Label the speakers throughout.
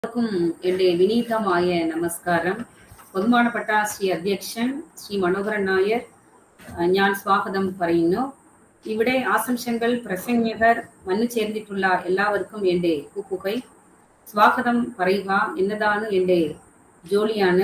Speaker 1: എല്ലാവർക്കും എൻ്റെ വിനീതമായ നമസ്കാരം ബഹുമാനപ്പെട്ട ശ്രീ അധ്യക്ഷൻ ശ്രീ മനോഹരൻ നായർ അഹ് ഞാൻ സ്വാഗതം പറയുന്നു ഇവിടെ ആശംസകൾ പ്രസംഗകർ വന്നു ചേർന്നിട്ടുള്ള എല്ലാവർക്കും എൻ്റെ കൂപ്പുകൈ സ്വാഗതം പറയുക എന്നതാണ് എൻ്റെ ജോലിയാണ്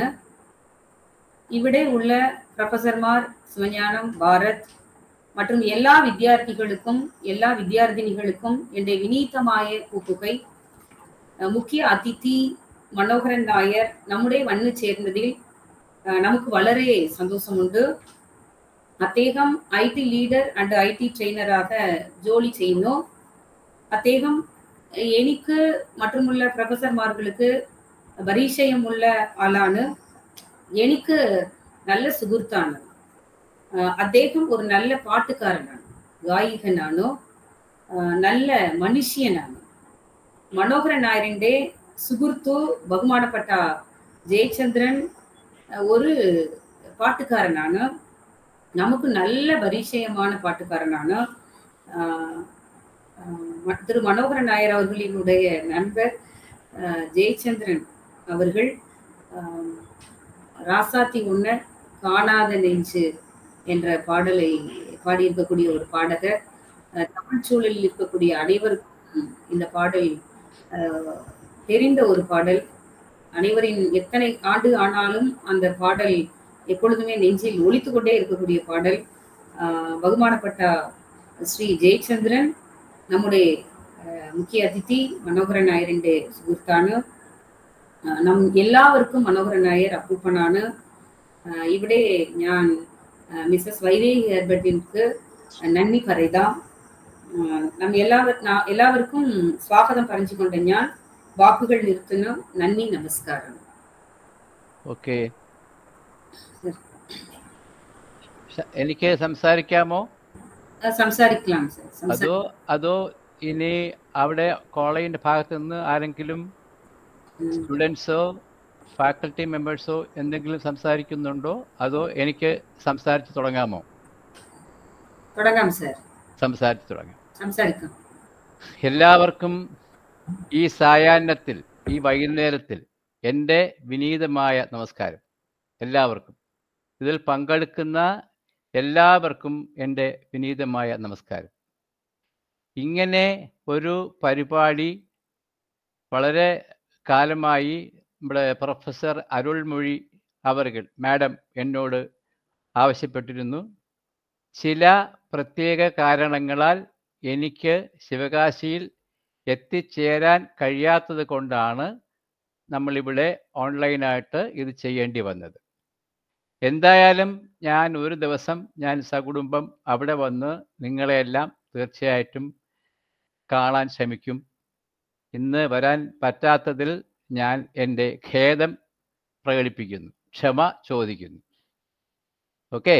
Speaker 1: ഇവിടെ ഉള്ള പ്രൊഫസർമാർ சிவஞானம் பாரத் மற்றும் எல்லா வித்தியார்த்திகளுக்கும் எல்லா வித்தியார்த்தினிகளுக்கும் എൻ്റെ വിനീതമായ കൂപ്പുകൈ അഹ് മുഖ്യ അതിഥി മനോഹരൻ നായർ നമ്മുടെ വന്നു ചേർന്നതിൽ അഹ് നമുക്ക് വളരെ സന്തോഷമുണ്ട് അദ്ദേഹം I T leader and I T ട്രെയിനറാக ജോലി ചെയ്യുന്നു അദ്ദേഹം എനിക്ക് മറ്റുമുള്ള പ്രൊഫസർമാർക്ക് പരിചയമുള്ള ആളാണ് എനിക്ക് നല്ല സുഹൃത്താണ് അഹ് അദ്ദേഹം ഒരു നല്ല പാട്ടുകാരനാണ് ഗായികനാണ് അഹ് നല്ല മനുഷ്യനാണ് മനോഹരൻ നായരിന്റെ സുഹൃത്തു ബഹുമാനപ്പെട്ട ജയചന്ദ്രൻ അഹ് ഒരു പാട്ടുകാരനാണ് നമുക്ക് നല്ല പരിചയமான பாட்டுக்காரனான ஆஹ் ஆஹ் திரு மனோகரன் நாயர் அவர்களினுடைய நண்பர் ஆஹ் ஜெயச்சந்திரன் அவர்கள் ஆஹ் ராசாத்தி உன்ன காணாத நெஞ்சு என்ற பாடலை பாடியிருக்கக்கூடிய ஒரு பாடகர் ஆஹ் தமிழ் சூழலில் இருக்கக்கூடிய அனைவருக்கும் இந்த பாடல் ஆஹ் தெரிந்த ஒரு பாடல் அனைவரின் எத்தனை ஆண்டு ஆனாலும் அந்த பாடல் எப்பொழுதுமே நெஞ்சில் ஒலித்து கொண்டே இருக்கக்கூடிய பாடல் ஆஹ் பகுமானப்பட்ட ஸ்ரீ ஜெயச்சந்திரன் നമ്മുടെ ആഹ് മുഖ്യ അതിഥി മനോഹരൻ നായരിന്റെ സുഹൃത്താണ് ആഹ് നം എല്ലാവർക്കും മനോഹരൻ നായർ അപ്പൂപ്പനാണ് ആഹ് ഇവിടെ ഞാൻ ആഹ് മിസ്സസ് വൈദേഹി ഹെർബർട്ടിൻക്ക് നന്ദി പറയുതാം ആഹ് നം എല്ലാവർ നാ- എല്ലാവർക്കും സ്വാഗതം പറഞ്ഞുകൊണ്ട് ഞാൻ വാക്കുകൾ നിർത്തുന്നു നന്ദി നമസ്കാരം
Speaker 2: ഓക്കെ എനിക്ക് സംസാരിക്കാമോ
Speaker 1: ആഹ് സംസാരിக்கலாம் സാർ സംസാ-
Speaker 2: അതോ അതോ ഇനി അവിടെ കോളേജിന്റെ ഭാഗത്ത് നിന്ന് ആരെങ്കിലും
Speaker 1: ഉം.
Speaker 2: സ്റ്റുഡൻസോ ഫാക്കൽറ്റി മെമ്പേഴ്സോ എന്തെങ്കിലും സംസാരിക്കുന്നുണ്ടോ അതോ എനിക്ക് സംസാരിച്ച് തുടങ്ങാമോ
Speaker 1: തുടങ്ങാം സാർ
Speaker 2: സംസാരിച്ച് തുടങ്ങാം
Speaker 1: സംസാരിക്കാം
Speaker 2: എല്ലാവർക്കും ഈ സായാഹ്നത്തിൽ ഈ വൈകുന്നേരത്തിൽ എൻ്റെ വിനീതമായ നമസ്കാരം എല്ലാവർക്കും ഇതിൽ പങ്കെടുക്കുന്ന എല്ലാവർക്കും എൻ്റെ വിനീതമായ നമസ്കാരം ഇങ്ങനെ ഒരു പരിപാടി വളരെ കാലമായി നമ്മുടെ പ്രൊഫസർ അരുൾമൊഴി അവർകൾ മാഡം എന്നോട് ആവശ്യപ്പെട്ടിരുന്നു ചില പ്രത്യേക കാരണങ്ങളാൽ എനിക്ക് ശിവകാശിയിൽ എത്തിച്ചേരാൻ കഴിയാത്തത് കൊണ്ടാണ് നമ്മളിവിടെ ഓൺലൈനായിട്ട് ഇത് ചെയ്യേണ്ടി വന്നത് എന്തായാലും ഞാൻ ഒരു ദിവസം ഞാൻ സകുടുംബം അവിടെ വന്ന് നിങ്ങളെയെല്ലാം തീർച്ചയായിട്ടും കാണാൻ ശ്രമിക്കും ഇന്ന് വരാൻ പറ്റാത്തതിൽ ഞാൻ എൻ്റെ ഖേദം പ്രകടിപ്പിക്കുന്നു ക്ഷമ ചോദിക്കുന്നു ഓക്കെ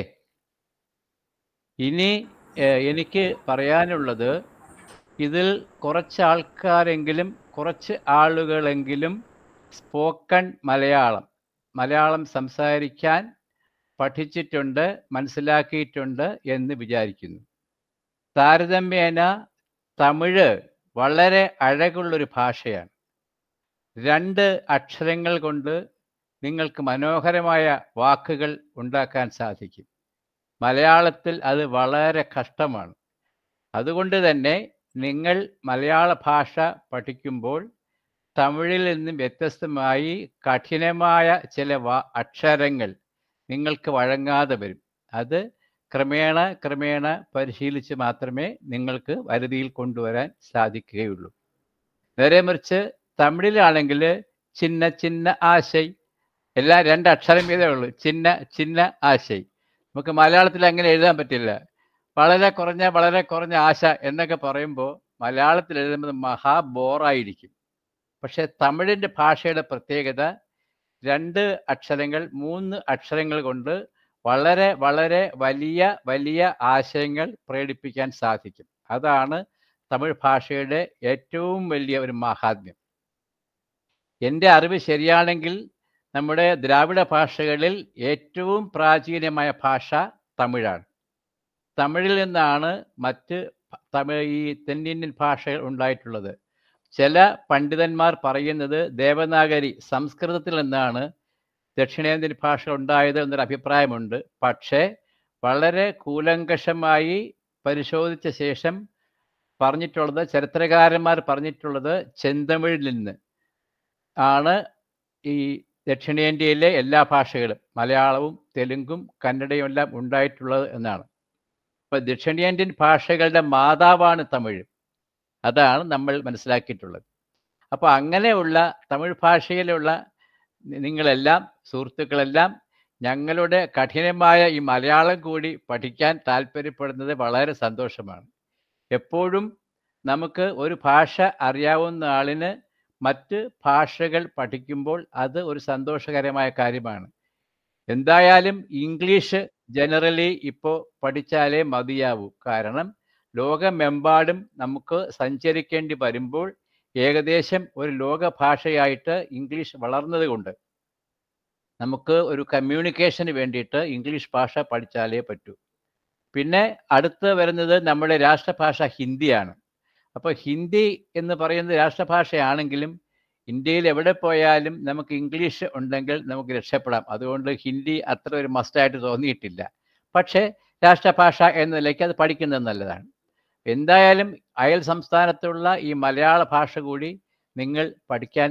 Speaker 2: ഇനി ഏഹ്, എനിക്ക് പറയാനുള്ളത് ഇതിൽ കുറച്ച് ആൾക്കാരെങ്കിലും കുറച്ച് ആളുകളെങ്കിലും സ്പോക്കൺ മലയാളം മലയാളം സംസാരിക്കാൻ പഠിച്ചിട്ടുണ്ട് മനസ്സിലാക്കിയിട്ടുണ്ട് എന്ന് വിചാരിക്കുന്നു താരതമ്യേന തമിഴ് വളരെ അഴകുള്ളൊരു ഭാഷയാണ് രണ്ട് അക്ഷരങ്ങൾ കൊണ്ട് നിങ്ങൾക്ക് മനോഹരമായ വാക്കുകൾ ഉണ്ടാക്കാൻ സാധിക്കും മലയാളത്തിൽ അത് വളരെ കഷ്ടമാണ് അതുകൊണ്ട് തന്നെ നിങ്ങൾ മലയാള ഭാഷ പഠിക്കുമ്പോൾ തമിഴിൽ നിന്നും വ്യത്യസ്തമായി കഠിനമായ ചില വാ അക്ഷരങ്ങൾ നിങ്ങൾക്ക് വഴങ്ങാതെ വരും അത് ക്രമേണ ക്രമേണ പരിശീലിച്ച് മാത്രമേ നിങ്ങൾക്ക് വരുതിയിൽ കൊണ്ടുവരാൻ സാധിക്കുകയുള്ളൂ നേരെ മറിച്ച് തമിഴിലാണെങ്കിൽ ചിന്ന ചിന്ന ആശൈ എല്ലാം രണ്ട് അക്ഷരം വീതമേ ഉള്ളൂ ചിന്ന ചിന്ന ആശൈ നമുക്ക് മലയാളത്തിൽ അങ്ങനെ എഴുതാൻ പറ്റില്ല വളരെ കുറഞ്ഞ വളരെ കുറഞ്ഞ ആശ എന്നൊക്കെ പറയുമ്പോൾ മലയാളത്തിൽ എഴുതുമ്പോൾ മഹാ ബോറായിരിക്കും പക്ഷേ തമിഴിൻ്റെ ഭാഷയുടെ പ്രത്യേകത രണ്ട് അക്ഷരങ്ങൾ മൂന്ന് അക്ഷരങ്ങൾ കൊണ്ട് വളരെ വളരെ വലിയ വലിയ ആശയങ്ങൾ പ്രകടിപ്പിക്കാൻ സാധിക്കും അതാണ് തമിഴ് ഭാഷയുടെ ഏറ്റവും വലിയ ഒരു മഹാത്മ്യം എൻ്റെ അറിവ് ശരിയാണെങ്കിൽ നമ്മുടെ ദ്രാവിഡ ഭാഷകളിൽ ഏറ്റവും പ്രാചീനമായ ഭാഷ തമിഴാണ് തമിഴിൽ നിന്നാണ് മറ്റ് ഭ- തമിഴ് ഈ തെന്നിന്ത്യൻ ഭാഷകൾ ഉണ്ടായിട്ടുള്ളത് ചില പണ്ഡിതന്മാർ പറയുന്നത് ദേവനാഗരി സംസ്കൃതത്തിൽ നിന്നാണ് ദക്ഷിണേന്ത്യൻ ഭാഷ ഉണ്ടായത് എന്നൊരു അഭിപ്രായമുണ്ട് പക്ഷേ വളരെ കൂലങ്കഷമായി പരിശോധിച്ച ശേഷം പറഞ്ഞിട്ടുള്ളത് ചരിത്രകാരന്മാർ പറഞ്ഞിട്ടുള്ളത് ചെന്തമിഴിൽ നിന്ന് ആണ് ഈ ദക്ഷിണേന്ത്യയിലെ എല്ലാ ഭാഷകളും മലയാളവും തെലുങ്കും കന്നഡയും എല്ലാം ഉണ്ടായിട്ടുള്ളത് എന്നാണ് അപ്പോൾ ദക്ഷിണേന്ത്യൻ ഭാഷകളുടെ മാതാവാണ് തമിഴ് അതാണ് നമ്മൾ മനസ്സിലാക്കിയിട്ടുള്ളത് അപ്പോൾ അങ്ങനെയുള്ള തമിഴ് ഭാഷയിലുള്ള നിങ്ങളെല്ലാം സുഹൃത്തുക്കളെല്ലാം ഞങ്ങളുടെ കഠിനമായ ഈ മലയാളം കൂടി പഠിക്കാൻ താല്പര്യപ്പെടുന്നത് വളരെ സന്തോഷമാണ് എപ്പോഴും നമുക്ക് ഒരു ഭാഷ അറിയാവുന്ന ആളിന് മറ്റ് ഭാഷകൾ പഠിക്കുമ്പോൾ അത് ഒരു സന്തോഷകരമായ കാര്യമാണ് എന്തായാലും ഇംഗ്ലീഷ് ജനറലി ഇപ്പോൾ പഠിച്ചാലേ മതിയാവൂ കാരണം ലോകമെമ്പാടും നമുക്ക് സഞ്ചരിക്കേണ്ടി വരുമ്പോൾ ഏകദേശം ഒരു ലോക ഭാഷയായിട്ട് ഇംഗ്ലീഷ് വളർന്നത് കൊണ്ട് നമുക്ക് ഒരു കമ്മ്യൂണിക്കേഷന് വേണ്ടിയിട്ട് ഇംഗ്ലീഷ് ഭാഷ പഠിച്ചാലേ പറ്റൂ പിന്നെ അടുത്ത് വരുന്നത് നമ്മുടെ രാഷ്ട്രഭാഷ ഹിന്ദിയാണ് അപ്പോൾ ഹിന്ദി എന്ന് പറയുന്നത് രാഷ്ട്രഭാഷയാണെങ്കിലും ഇന്ത്യയിൽ എവിടെ പോയാലും നമുക്ക് ഇംഗ്ലീഷ് ഉണ്ടെങ്കിൽ നമുക്ക് രക്ഷപ്പെടാം അതുകൊണ്ട് ഹിന്ദി അത്ര ഒരു മസ്റ്റായിട്ട് തോന്നിയിട്ടില്ല പക്ഷേ രാഷ്ട്രഭാഷ എന്ന നിലയ്ക്ക് അത് പഠിക്കുന്നത് നല്ലതാണ് എന്തായാലും അയൽ സംസ്ഥാനത്തുള്ള ഈ മലയാള ഭാഷ കൂടി നിങ്ങൾ പഠിക്കാൻ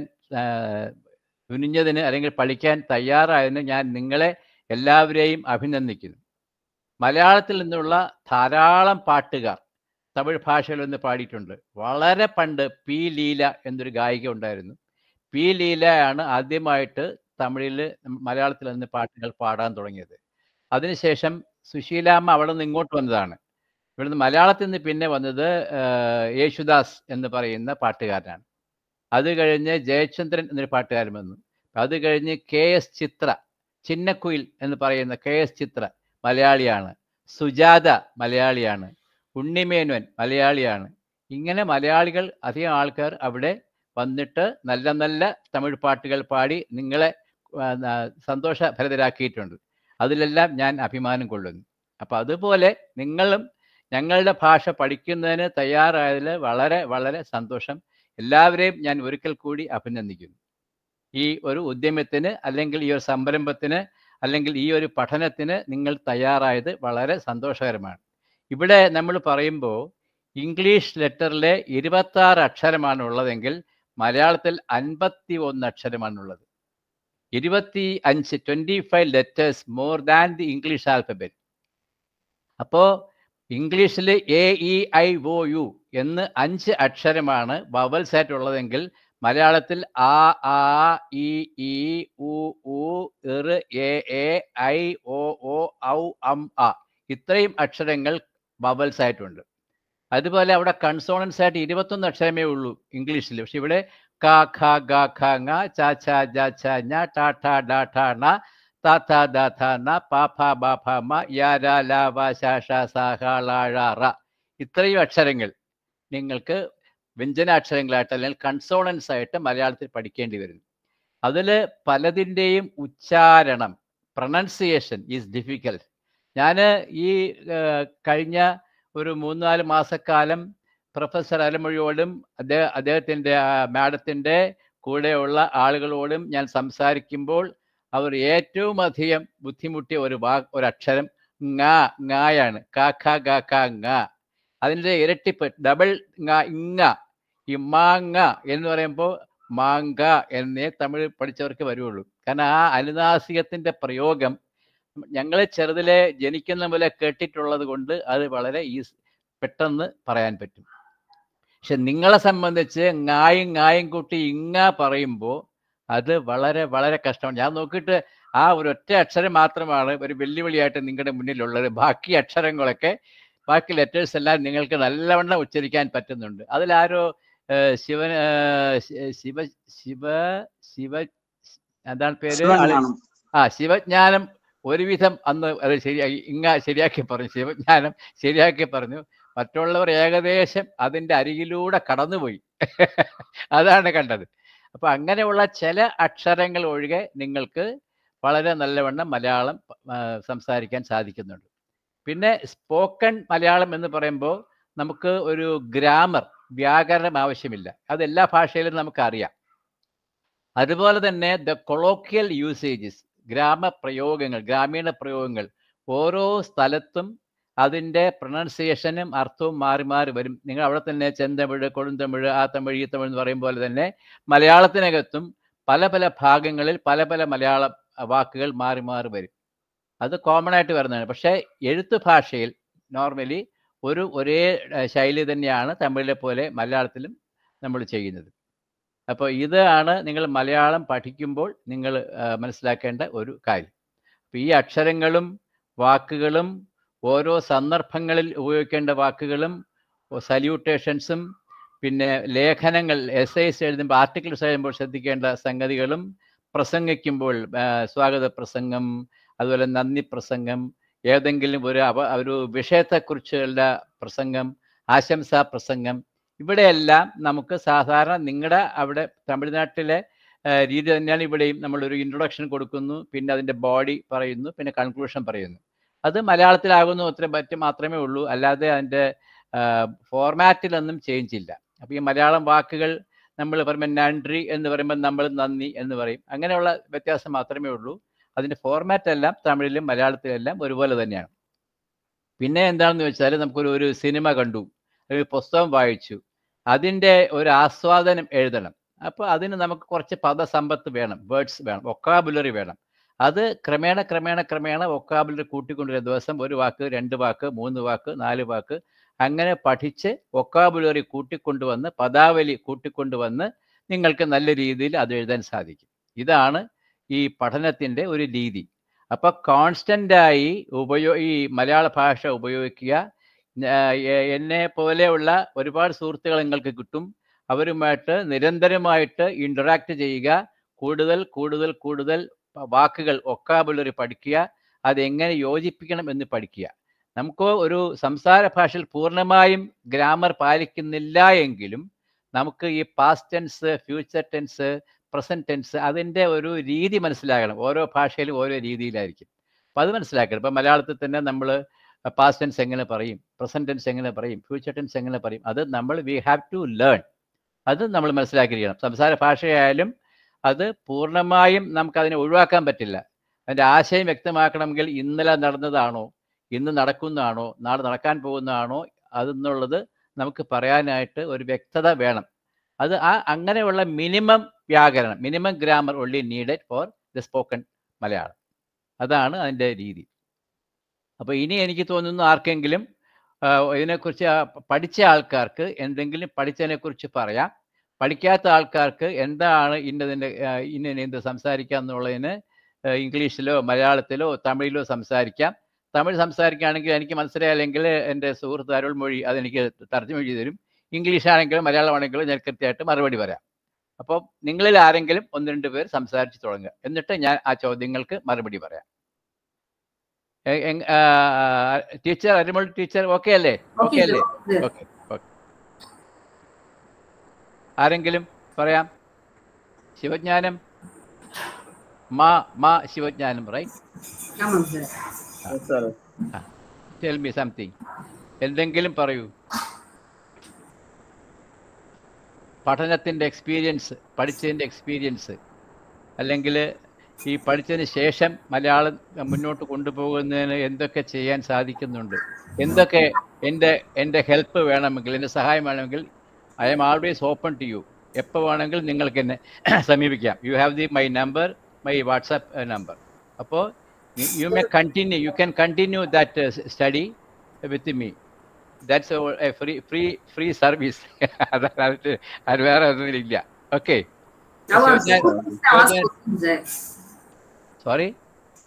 Speaker 2: തുനിഞ്ഞതിന് അല്ലെങ്കിൽ പഠിക്കാൻ തയ്യാറായതിന് ഞാൻ നിങ്ങളെ എല്ലാവരെയും അഭിനന്ദിക്കുന്നു മലയാളത്തിൽ നിന്നുള്ള ധാരാളം പാട്ടുകാർ തമിഴ് ഭാഷയിൽ നിന്ന് പാടിയിട്ടുണ്ട് വളരെ പണ്ട് പി ലീല എന്നൊരു ഗായിക ഉണ്ടായിരുന്നു പി ലീലയാണ് ആദ്യമായിട്ട് തമിഴിൽ മലയാളത്തിൽ നിന്ന് പാട്ടുകൾ പാടാൻ തുടങ്ങിയത് അതിനുശേഷം സുശീലാമ്മ അവിടെ നിന്ന് ഇങ്ങോട്ട് വന്നതാണ് ഇവിടുന്ന് മലയാളത്തിൽ നിന്ന് പിന്നെ വന്നത് യേശുദാസ് എന്ന് പറയുന്ന പാട്ടുകാരനാണ് അത് കഴിഞ്ഞ് ജയചന്ദ്രൻ എന്നൊരു പാട്ടുകാരൻ വന്നു അത് കഴിഞ്ഞ് കെ എസ് ചിത്ര ചിന്നക്കുയിൽ എന്ന് പറയുന്ന കെ എസ് ചിത്ര മലയാളിയാണ് സുജാത മലയാളിയാണ് ഉണ്ണിമേനോൻ മലയാളിയാണ് ഇങ്ങനെ മലയാളികൾ അധികം ആൾക്കാർ അവിടെ വന്നിട്ട് നല്ല നല്ല തമിഴ് പാട്ടുകൾ പാടി നിങ്ങളെ സന്തോഷഭരിതരാക്കിയിട്ടുണ്ട് അതിലെല്ലാം ഞാൻ അഭിമാനം കൊള്ളുന്നു അപ്പോൾ അതുപോലെ നിങ്ങളും ഞങ്ങളുടെ ഭാഷ പഠിക്കുന്നതിന് തയ്യാറായതിൽ വളരെ വളരെ സന്തോഷം എല്ലാവരെയും ഞാൻ ഒരിക്കൽ കൂടി അഭിനന്ദിക്കുന്നു ഈ ഒരു ഉദ്യമത്തിന് അല്ലെങ്കിൽ ഈ ഒരു സംരംഭത്തിന് അല്ലെങ്കിൽ ഈ ഒരു പഠനത്തിന് നിങ്ങൾ തയ്യാറായത് വളരെ സന്തോഷകരമാണ് ഇവിടെ നമ്മൾ പറയുമ്പോൾ ഇംഗ്ലീഷ് ലെറ്ററിലെ ഇരുപത്താറ് അക്ഷരമാണ് ഉള്ളതെങ്കിൽ മലയാളത്തിൽ അൻപത്തി ഒന്ന് അക്ഷരമാണുള്ളത് ഇരുപത്തി അഞ്ച് twenty five letters more than the English alphabet അപ്പോൾ ഇംഗ്ലീഷിൽ A E I O U എന്ന് അഞ്ച് അക്ഷരമാണ് വവൽസ് ആയിട്ടുള്ളതെങ്കിൽ മലയാളത്തിൽ ആ ആ ഇ ഈ ഉ ഉ ഇർ എ എ ഐ ഒ ഒ ഔ അം ആ ഇത്രയും അക്ഷരങ്ങൾ വവൽസ് ആയിട്ടുണ്ട് അതുപോലെ അവിടെ കൺസോണൻസ് ആയിട്ട് ഇരുപത്തൊന്ന് അക്ഷരമേ ഉള്ളൂ ഇംഗ്ലീഷിൽ പക്ഷെ ഇവിടെ ക ഖ ഗ ഖ ങ ച ഛ ജ ഛ ഞ ട ഠ ഡ ഠ ണ ത ഥ ദ ഥ ന പ ഫ ബ ഫ മ യ ര ല വ ശ ഷ സ ഹ ള ഴ റ ഇത്രയും അക്ഷരങ്ങൾ നിങ്ങൾക്ക് വ്യഞ്ജനാക്ഷരങ്ങളായിട്ട് അല്ലെങ്കിൽ കൺസോണൻസ് ആയിട്ട് മലയാളത്തിൽ പഠിക്കേണ്ടി വരുന്നു അതിൽ പലതിൻ്റെയും ഉച്ചാരണം പ്രൊണൗൺസിയേഷൻ ഈസ് ഡിഫിക്കൽട്ട് ഞാൻ ഈ കഴിഞ്ഞ ഒരു മൂന്നാല് മാസക്കാലം പ്രൊഫസർ അലമൊഴിയോടും അദ്ദേഹം അദ്ദേഹത്തിൻ്റെ മാഡത്തിൻ്റെ കൂടെയുള്ള ആളുകളോടും ഞാൻ സംസാരിക്കുമ്പോൾ അവർ ഏറ്റവും അധികം ബുദ്ധിമുട്ടിയ ഒരു വാ ഒരക്ഷരം ങ ങായാണ് ക ഖ ഗ ഖ ങ അതിൻ്റെ ഇരട്ടിപ്പ് ഡബിൾ ങ ഇങ്ങ ഈ മാങ്ങ എന്ന് പറയുമ്പോൾ മാങ്ക എന്നേ തമിഴ് പഠിച്ചവർക്ക് വരുള്ളൂ കാരണം ആ അനുനാസികത്തിൻ്റെ പ്രയോഗം ഞങ്ങൾ ചെറുതിലെ ജനിക്കുന്ന പോലെ കേട്ടിട്ടുള്ളത് കൊണ്ട് അത് വളരെ ഈസ് പെട്ടെന്ന് പറയാൻ പറ്റും പക്ഷെ നിങ്ങളെ സംബന്ധിച്ച് ങ്ങായും ങ്ങായും കൂട്ടി ഇങ്ങ പറയുമ്പോൾ അത് വളരെ വളരെ കഷ്ടമാണ് ഞാൻ നോക്കിയിട്ട് ആ ഒരു ഒറ്റ അക്ഷരം മാത്രമാണ് ഒരു വെല്ലുവിളിയായിട്ട് നിങ്ങളുടെ മുന്നിലുള്ളത് ബാക്കി അക്ഷരങ്ങളൊക്കെ ബാക്കി ലെറ്റേഴ്സ് എല്ലാം നിങ്ങൾക്ക് നല്ലവണ്ണം ഉച്ചരിക്കാൻ പറ്റുന്നുണ്ട് അതിലാരോ ശിവൻ ശിവ ശിവ ശിവ എന്താണ് പേര് ആ ശിവജ്ഞാനം ഒരുവിധം അന്ന് അത് ശരിയാക്കി ഇങ്ങ ശരിയാക്കി പറഞ്ഞു ശിവജ്ഞാനം ശരിയാക്കി പറഞ്ഞു മറ്റുള്ളവർ ഏകദേശം അതിൻ്റെ അരികിലൂടെ കടന്നുപോയി അതാണ് കണ്ടത് അപ്പോൾ അങ്ങനെയുള്ള ചില അക്ഷരങ്ങൾ ഒഴികെ നിങ്ങൾക്ക് വളരെ നല്ലവണ്ണം മലയാളം സംസാരിക്കാൻ സാധിക്കുന്നുണ്ട് പിന്നെ സ്പോക്കൺ മലയാളം എന്ന് പറയുമ്പോൾ നമുക്ക് ഒരു ഗ്രാമർ വ്യാകരണം ആവശ്യമില്ല അത് എല്ലാ ഭാഷയിലും നമുക്കറിയാം അതുപോലെ തന്നെ ദ കൊളോക്കിയൽ യൂസേജസ് ഗ്രാമപ്രയോഗങ്ങൾ ഗ്രാമീണ പ്രയോഗങ്ങൾ ഓരോ സ്ഥലത്തും അതിൻ്റെ പ്രൊണൗൺസിയേഷനും അർത്ഥവും മാറി മാറി വരും നിങ്ങൾ അവിടെ തന്നെ ചെന്തമിഴ് കൊടുന്തമിഴ് ആ തമിഴ് ഈ തമിഴ് എന്ന് പറയും പോലെ തന്നെ മലയാളത്തിനകത്തും പല പല ഭാഗങ്ങളിൽ പല പല മലയാള വാക്കുകൾ മാറി മാറി വരും അത് കോമൺ ആയിട്ട് വരുന്നതാണ് പക്ഷേ എഴുത്ത് ഭാഷയിൽ നോർമലി ഒരു ഒരേ ശൈലി തന്നെയാണ് തമിഴിലെ പോലെ മലയാളത്തിലും നമ്മൾ ചെയ്യുന്നത് അപ്പോൾ ഇതാണ് നിങ്ങൾ മലയാളം പഠിക്കുമ്പോൾ നിങ്ങൾ മനസ്സിലാക്കേണ്ട ഒരു കാര്യം അപ്പോൾ ഈ അക്ഷരങ്ങളും വാക്കുകളും ഓരോ സന്ദർഭങ്ങളിൽ ഉപയോഗിക്കേണ്ട വാക്കുകളും സല്യൂട്ടേഷൻസും പിന്നെ ലേഖനങ്ങൾ എസ് ഐസ് എഴുതുമ്പോൾ ആർട്ടിക്കിൾസ് എഴുതുമ്പോൾ ശ്രദ്ധിക്കേണ്ട സംഗതികളും പ്രസംഗിക്കുമ്പോൾ സ്വാഗത പ്രസംഗം അതുപോലെ നന്ദി പ്രസംഗം ഏതെങ്കിലും ഒരു അവ ഒരു വിഷയത്തെക്കുറിച്ചുള്ള പ്രസംഗം ആശംസാ പ്രസംഗം ഇവിടെയെല്ലാം നമുക്ക് സാധാരണ നിങ്ങളുടെ അവിടെ തമിഴ്നാട്ടിലെ രീതി തന്നെയാണ് ഇവിടെയും നമ്മളൊരു ഇൻട്രൊഡക്ഷൻ കൊടുക്കുന്നു പിന്നെ അതിൻ്റെ ബോഡി പറയുന്നു പിന്നെ കൺക്ലൂഷൻ പറയുന്നു അത് മലയാളത്തിലാകുന്നു അത്ര പറ്റും മാത്രമേ ഉള്ളൂ അല്ലാതെ അതിൻ്റെ ഫോർമാറ്റിലൊന്നും ചേഞ്ച് ഇല്ല അപ്പോൾ ഈ മലയാളം വാക്കുകൾ നമ്മൾ പറയുമ്പോൾ നൻട്രി എന്ന് പറയുമ്പോൾ നമ്മൾ നന്ദി എന്ന് പറയും അങ്ങനെയുള്ള വ്യത്യാസം മാത്രമേ ഉള്ളൂ അതിൻ്റെ ഫോർമാറ്റ് എല്ലാം തമിഴിലും മലയാളത്തിലെല്ലാം ഒരുപോലെ തന്നെയാണ് പിന്നെ എന്താണെന്ന് വെച്ചാൽ നമുക്കൊരു ഒരു സിനിമ കണ്ടു ഒരു പുസ്തകം വായിച്ചു അതിൻ്റെ ഒരു ആസ്വാദനം എഴുതണം അപ്പോൾ അതിന് നമുക്ക് കുറച്ച് പദസമ്പത്ത് വേണം വേർഡ്സ് വേണം ഒക്കാബുലറി വേണം അത് ക്രമേണ ക്രമേണ ക്രമേണ ഒക്കാബുലറി കൂട്ടിക്കൊണ്ടുവരുന്ന ദിവസം ഒരു വാക്ക് രണ്ട് വാക്ക് മൂന്ന് വാക്ക് നാല് വാക്ക് അങ്ങനെ പഠിച്ച് ഒക്കാബുലറി കൂട്ടിക്കൊണ്ടുവന്ന് പദാവലി കൂട്ടിക്കൊണ്ടുവന്ന് നിങ്ങൾക്ക് നല്ല രീതിയിൽ അത് എഴുതാൻ സാധിക്കും ഇതാണ് ഈ പഠനത്തിൻ്റെ ഒരു രീതി അപ്പോൾ കോൺസ്റ്റൻ്റായി ഉപയോ ഈ മലയാള ഭാഷ ഉപയോഗിക്കുക എന്നെ പോലെയുള്ള ഒരുപാട് സുഹൃത്തുക്കൾ നിങ്ങൾക്ക് കിട്ടും അവരുമായിട്ട് നിരന്തരമായിട്ട് ഇൻറ്ററാക്ട് ചെയ്യുക കൂടുതൽ കൂടുതൽ കൂടുതൽ വാക്കുകൾ ഒക്കാബുലറി പഠിക്കുക അതെങ്ങനെ യോജിപ്പിക്കണം എന്ന് പഠിക്കുക നമുക്ക് ഒരു സംസാര ഭാഷയിൽ പൂർണ്ണമായും ഗ്രാമർ പാലിക്കുന്നില്ല എങ്കിലും നമുക്ക് ഈ past tense future tense present tense അതിൻ്റെ ഒരു രീതി മനസ്സിലാകണം ഓരോ ഭാഷയിലും ഓരോ രീതിയിലായിരിക്കും അപ്പം അത് മനസ്സിലാക്കണം ഇപ്പം മലയാളത്തിൽ തന്നെ നമ്മൾ പാസ്റ്റ് ടെൻസ് എങ്ങനെ പറയും പ്രസന്റ് ടെൻസ് എങ്ങനെ പറയും ഫ്യൂച്ചർ ടെൻസ് എങ്ങനെ പറയും അത് നമ്മൾ വി ഹാവ് ടു ലേൺ അത് നമ്മൾ മനസ്സിലാക്കിയിരിക്കണം സംസാര ഭാഷയായാലും അത് പൂർണ്ണമായും നമുക്കതിനെ ഒഴിവാക്കാൻ പറ്റില്ല അതിൻ്റെ ആശയം വ്യക്തമാക്കണമെങ്കിൽ ഇന്നലെ നടന്നതാണോ ഇന്ന് നടക്കുന്നതാണോ നാളെ നടക്കാൻ പോകുന്നതാണോ അതെന്നുള്ളത് നമുക്ക് പറയാനായിട്ട് ഒരു വ്യക്തത വേണം അത് ആ അങ്ങനെയുള്ള മിനിമം വ്യാകരണം minimum grammar only needed for the spoken Malayalam അതാണ് അതിൻ്റെ രീതി അപ്പോൾ ഇനി എനിക്ക് തോന്നുന്നു ആർക്കെങ്കിലും ഇതിനെക്കുറിച്ച് പഠിച്ച ആൾക്കാർക്ക് എന്തെങ്കിലും പഠിച്ചതിനെക്കുറിച്ച് പറയാം പഠിക്കാത്ത ആൾക്കാർക്ക് എന്താണ് ഇന്നതിൻ്റെ ഇന്ന എന്ത് സംസാരിക്കാം എന്നുള്ളതിന് ഇംഗ്ലീഷിലോ മലയാളത്തിലോ തമിഴിലോ സംസാരിക്കാം തമിഴ് സംസാരിക്കുകയാണെങ്കിൽ എനിക്ക് മനസ്സിലായില്ലെങ്കിൽ എൻ്റെ സുഹൃത്ത് അരുൾമൊഴി അതെനിക്ക് തർജ്ജമ ചെയ്തു തരും ഇംഗ്ലീഷ് ആണെങ്കിലും മലയാളമാണെങ്കിലും ഞാൻ കൃത്യമായിട്ട് മറുപടി പറയാം അപ്പോൾ നിങ്ങളിൽ ആരെങ്കിലും ഒന്ന് രണ്ട് പേർ സംസാരിച്ച് തുടങ്ങുക എന്നിട്ട് ഞാൻ ആ ചോദ്യങ്ങൾക്ക് മറുപടി പറയാം ടീച്ചർ അരുമൊഴി ടീച്ചർ ഓക്കെ അല്ലേ ഓക്കെ അല്ലേ ഓക്കെ ഓക്കെ ആരെങ്കിലും പറയാം ശിവജ്ഞാനം മാ മാ Sivagnanam right tell me something എന്തെങ്കിലും പറയൂ പഠനത്തിൻ്റെ എക്സ്പീരിയൻസ് പഠിച്ചതിൻ്റെ എക്സ്പീരിയൻസ് അല്ലെങ്കിൽ ഈ പഠിച്ചതിന് ശേഷം മലയാളം മുന്നോട്ട് കൊണ്ടുപോകുന്നതിന് എന്തൊക്കെ ചെയ്യാൻ സാധിക്കുന്നുണ്ട് എന്തൊക്കെ എൻ്റെ എൻ്റെ ഹെൽപ്പ് വേണമെങ്കിൽ എൻ്റെ സഹായം വേണമെങ്കിൽ I'm always open to you എപ്പോൾ വേണമെങ്കിൽ നിങ്ങൾക്ക് എന്നെ സമീപിക്കാം you have the my number my WhatsApp number അപ്പോൾ you may continue you can continue that study with me that's a free free free service അത് വേറെ ഒന്നുമില്ല okay sorry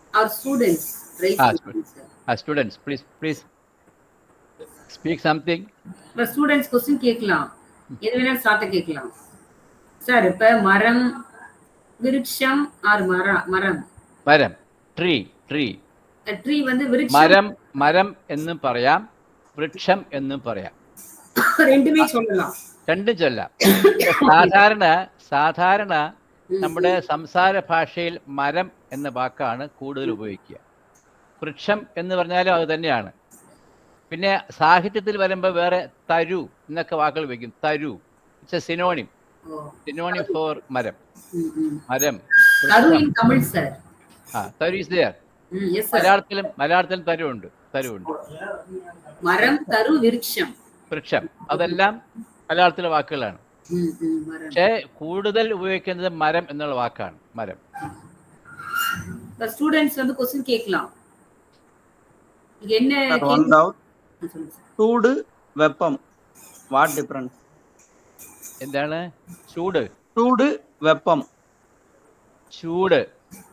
Speaker 2: students please please speak something
Speaker 1: இப்போ students question கேட்கலாம் எது வேணாலும் சார்ட்ட கேட்கலாம் சார் இப்ப மரம் விருட்சம் ஆர் மரம் மரம்
Speaker 2: മരം ട്രീ ട്രീ
Speaker 1: ட்ரீ வந்து விருட்சம்
Speaker 2: മരം മരം എന്നും പറയാം വൃക്ഷം എന്നും പറയാം
Speaker 1: ரெண்டுமே சொல்லலாம்
Speaker 2: രണ്ടും ചൊല്ലാം സാധാരണ സാധാരണ നമ്മുടെ സംസാര ഭാഷയിൽ മരം എന്ന വാക്കാണ് കൂടുതൽ ഉപയോഗിക്കുക വൃക്ഷം എന്ന് പറഞ്ഞാലും അത് തന്നെയാണ് പിന്നെ സാഹിത്യത്തിൽ വരുമ്പോൾ വേറെ തരു എന്നൊക്കെ വാക്കുകൾ വെക്കും തരു it's a synonym
Speaker 1: oh
Speaker 2: synonym for മരം
Speaker 1: ഉം, ഉം.
Speaker 2: മരം
Speaker 1: തരു ഇൻ തമിഴ് സർ
Speaker 2: ആ തരു ഇസ് ദയർ
Speaker 1: യെസ് സർ
Speaker 2: മലയാളത്തിലും മലയാളത്തിലും തരുവുണ്ട് തരുവുണ്ട്
Speaker 1: മരം തരു വിരുക്ഷം
Speaker 2: വൃക്ഷം അതെല്ലാം മലയാളത്തിലെ വാക്കുകളാണ്
Speaker 1: ഉം, ഉം, മരം
Speaker 2: പക്ഷേ കൂടുതൽ ഉപയോഗിക്കുന്നത് മരം എന്നുള്ള വാക്കാണ് മരം
Speaker 1: ஸ்டூடெண்ட்ஸ் வந்து கொஸ்டின் கேட்கலாம் இங்க என்ன
Speaker 3: Sir, one
Speaker 1: கேள்வி-
Speaker 3: doubt.
Speaker 1: ஆ, சொல்லுங்க சார்
Speaker 3: ചൂട് വെപ്പം വാട്ട് ഡിഫറൻസ്
Speaker 2: എന്താണ് ചൂട്
Speaker 3: ചൂട് വെപ്പം
Speaker 2: ചൂട്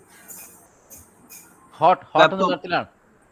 Speaker 2: ഹോട്ട് ഹോട്ട് എന്ന
Speaker 3: വെപ്പം.
Speaker 2: തരത്തിലാണ്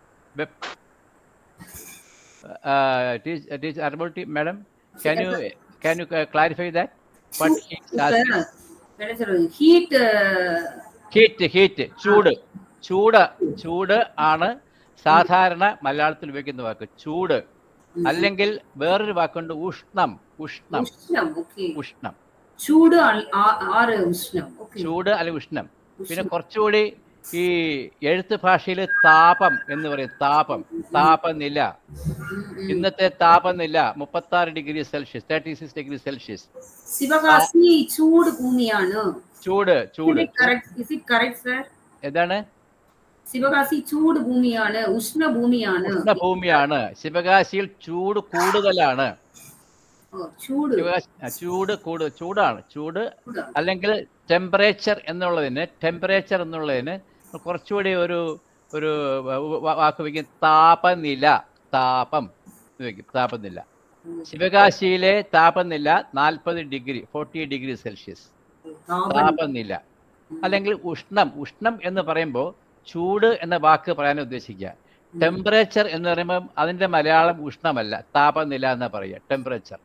Speaker 2: ടീച്ചർ അർബോട്ടി madam can you can you clarify that but
Speaker 1: sir என்ன சொல்றது ஹீட்
Speaker 2: ഹീറ്റ് ഹീറ്റ് ചൂട് ചൂട് ചൂട് ആണ് സാധാരണ മലയാളത്തിൽ ഉപയോഗിക്കുന്ന വാക്ക് ചൂട് അല്ലെങ്കിൽ വേറൊരു വാക്കുണ്ട് ഉഷ്ണം ഉഷ്ണം
Speaker 1: உஷ்ணம் ஓகே
Speaker 2: ഉഷ്ണം
Speaker 1: சூடு ஆ- ஆ- ஆறு உஷ்ணம் ஓகே
Speaker 2: ചൂട് അല്ലെങ്കിൽ ഉഷ്ണം പിന്നെ കുറച്ചുകൂടി ഈ എഴുത്ത് ഭാഷയിൽ താപം എന്ന് പറയും താപം താപനില ഇന്നത്തെ താപനില മുപ്പത്തി ആറ് degree Celsius thirty six degree Celsius
Speaker 1: Sivakasi சூடு பூமிയാണ്
Speaker 2: ചൂട് ചൂട്
Speaker 1: correct is it correct sir
Speaker 2: എന്താണ്
Speaker 1: சிவகாசி சூடு பூமிയാണ് ഉഷ്ണ ഭൂമിയാണ്
Speaker 2: ഉഷ്ണഭൂമിയാണ് ശിവകാശിയിൽ ചൂട് കൂടുതലാണ്
Speaker 1: ഓ, ചൂട്
Speaker 2: ശിവകാശി ആ, ചൂട് കൂടുതൽ ചൂടാണ് ചൂട്
Speaker 1: ചൂടാണ്.
Speaker 2: അല്ലെങ്കിൽ ടെമ്പറേച്ചർ എന്നുള്ളതിന് ടെമ്പറേച്ചർ എന്നുള്ളതിന് കുറച്ചുകൂടി ഒരു ഒരു വ- വാക്ക് വയ്ക്കും താപനില താപം എന്ന് വയ്ക്കും താപനില ശിവകാശിയിലെ താപനില നാൽപ്പത് ഡിഗ്രി ഫോർട്ടി ഡിഗ്രി സെൽഷ്യസ്
Speaker 1: താപനില.
Speaker 2: താപനില അല്ലെങ്കിൽ ഉഷ്ണം ഉഷ്ണം എന്ന് പറയുമ്പോൾ ചൂട് എന്ന വാക്ക് പറയാൻ ഉദ്ദേശിക്കുക ടെമ്പറേച്ചർ എന്ന് പറയുമ്പോൾ അതിന്റെ മലയാളം ഉഷ്ണമല്ല താപനില എന്ന് പറയുക temperature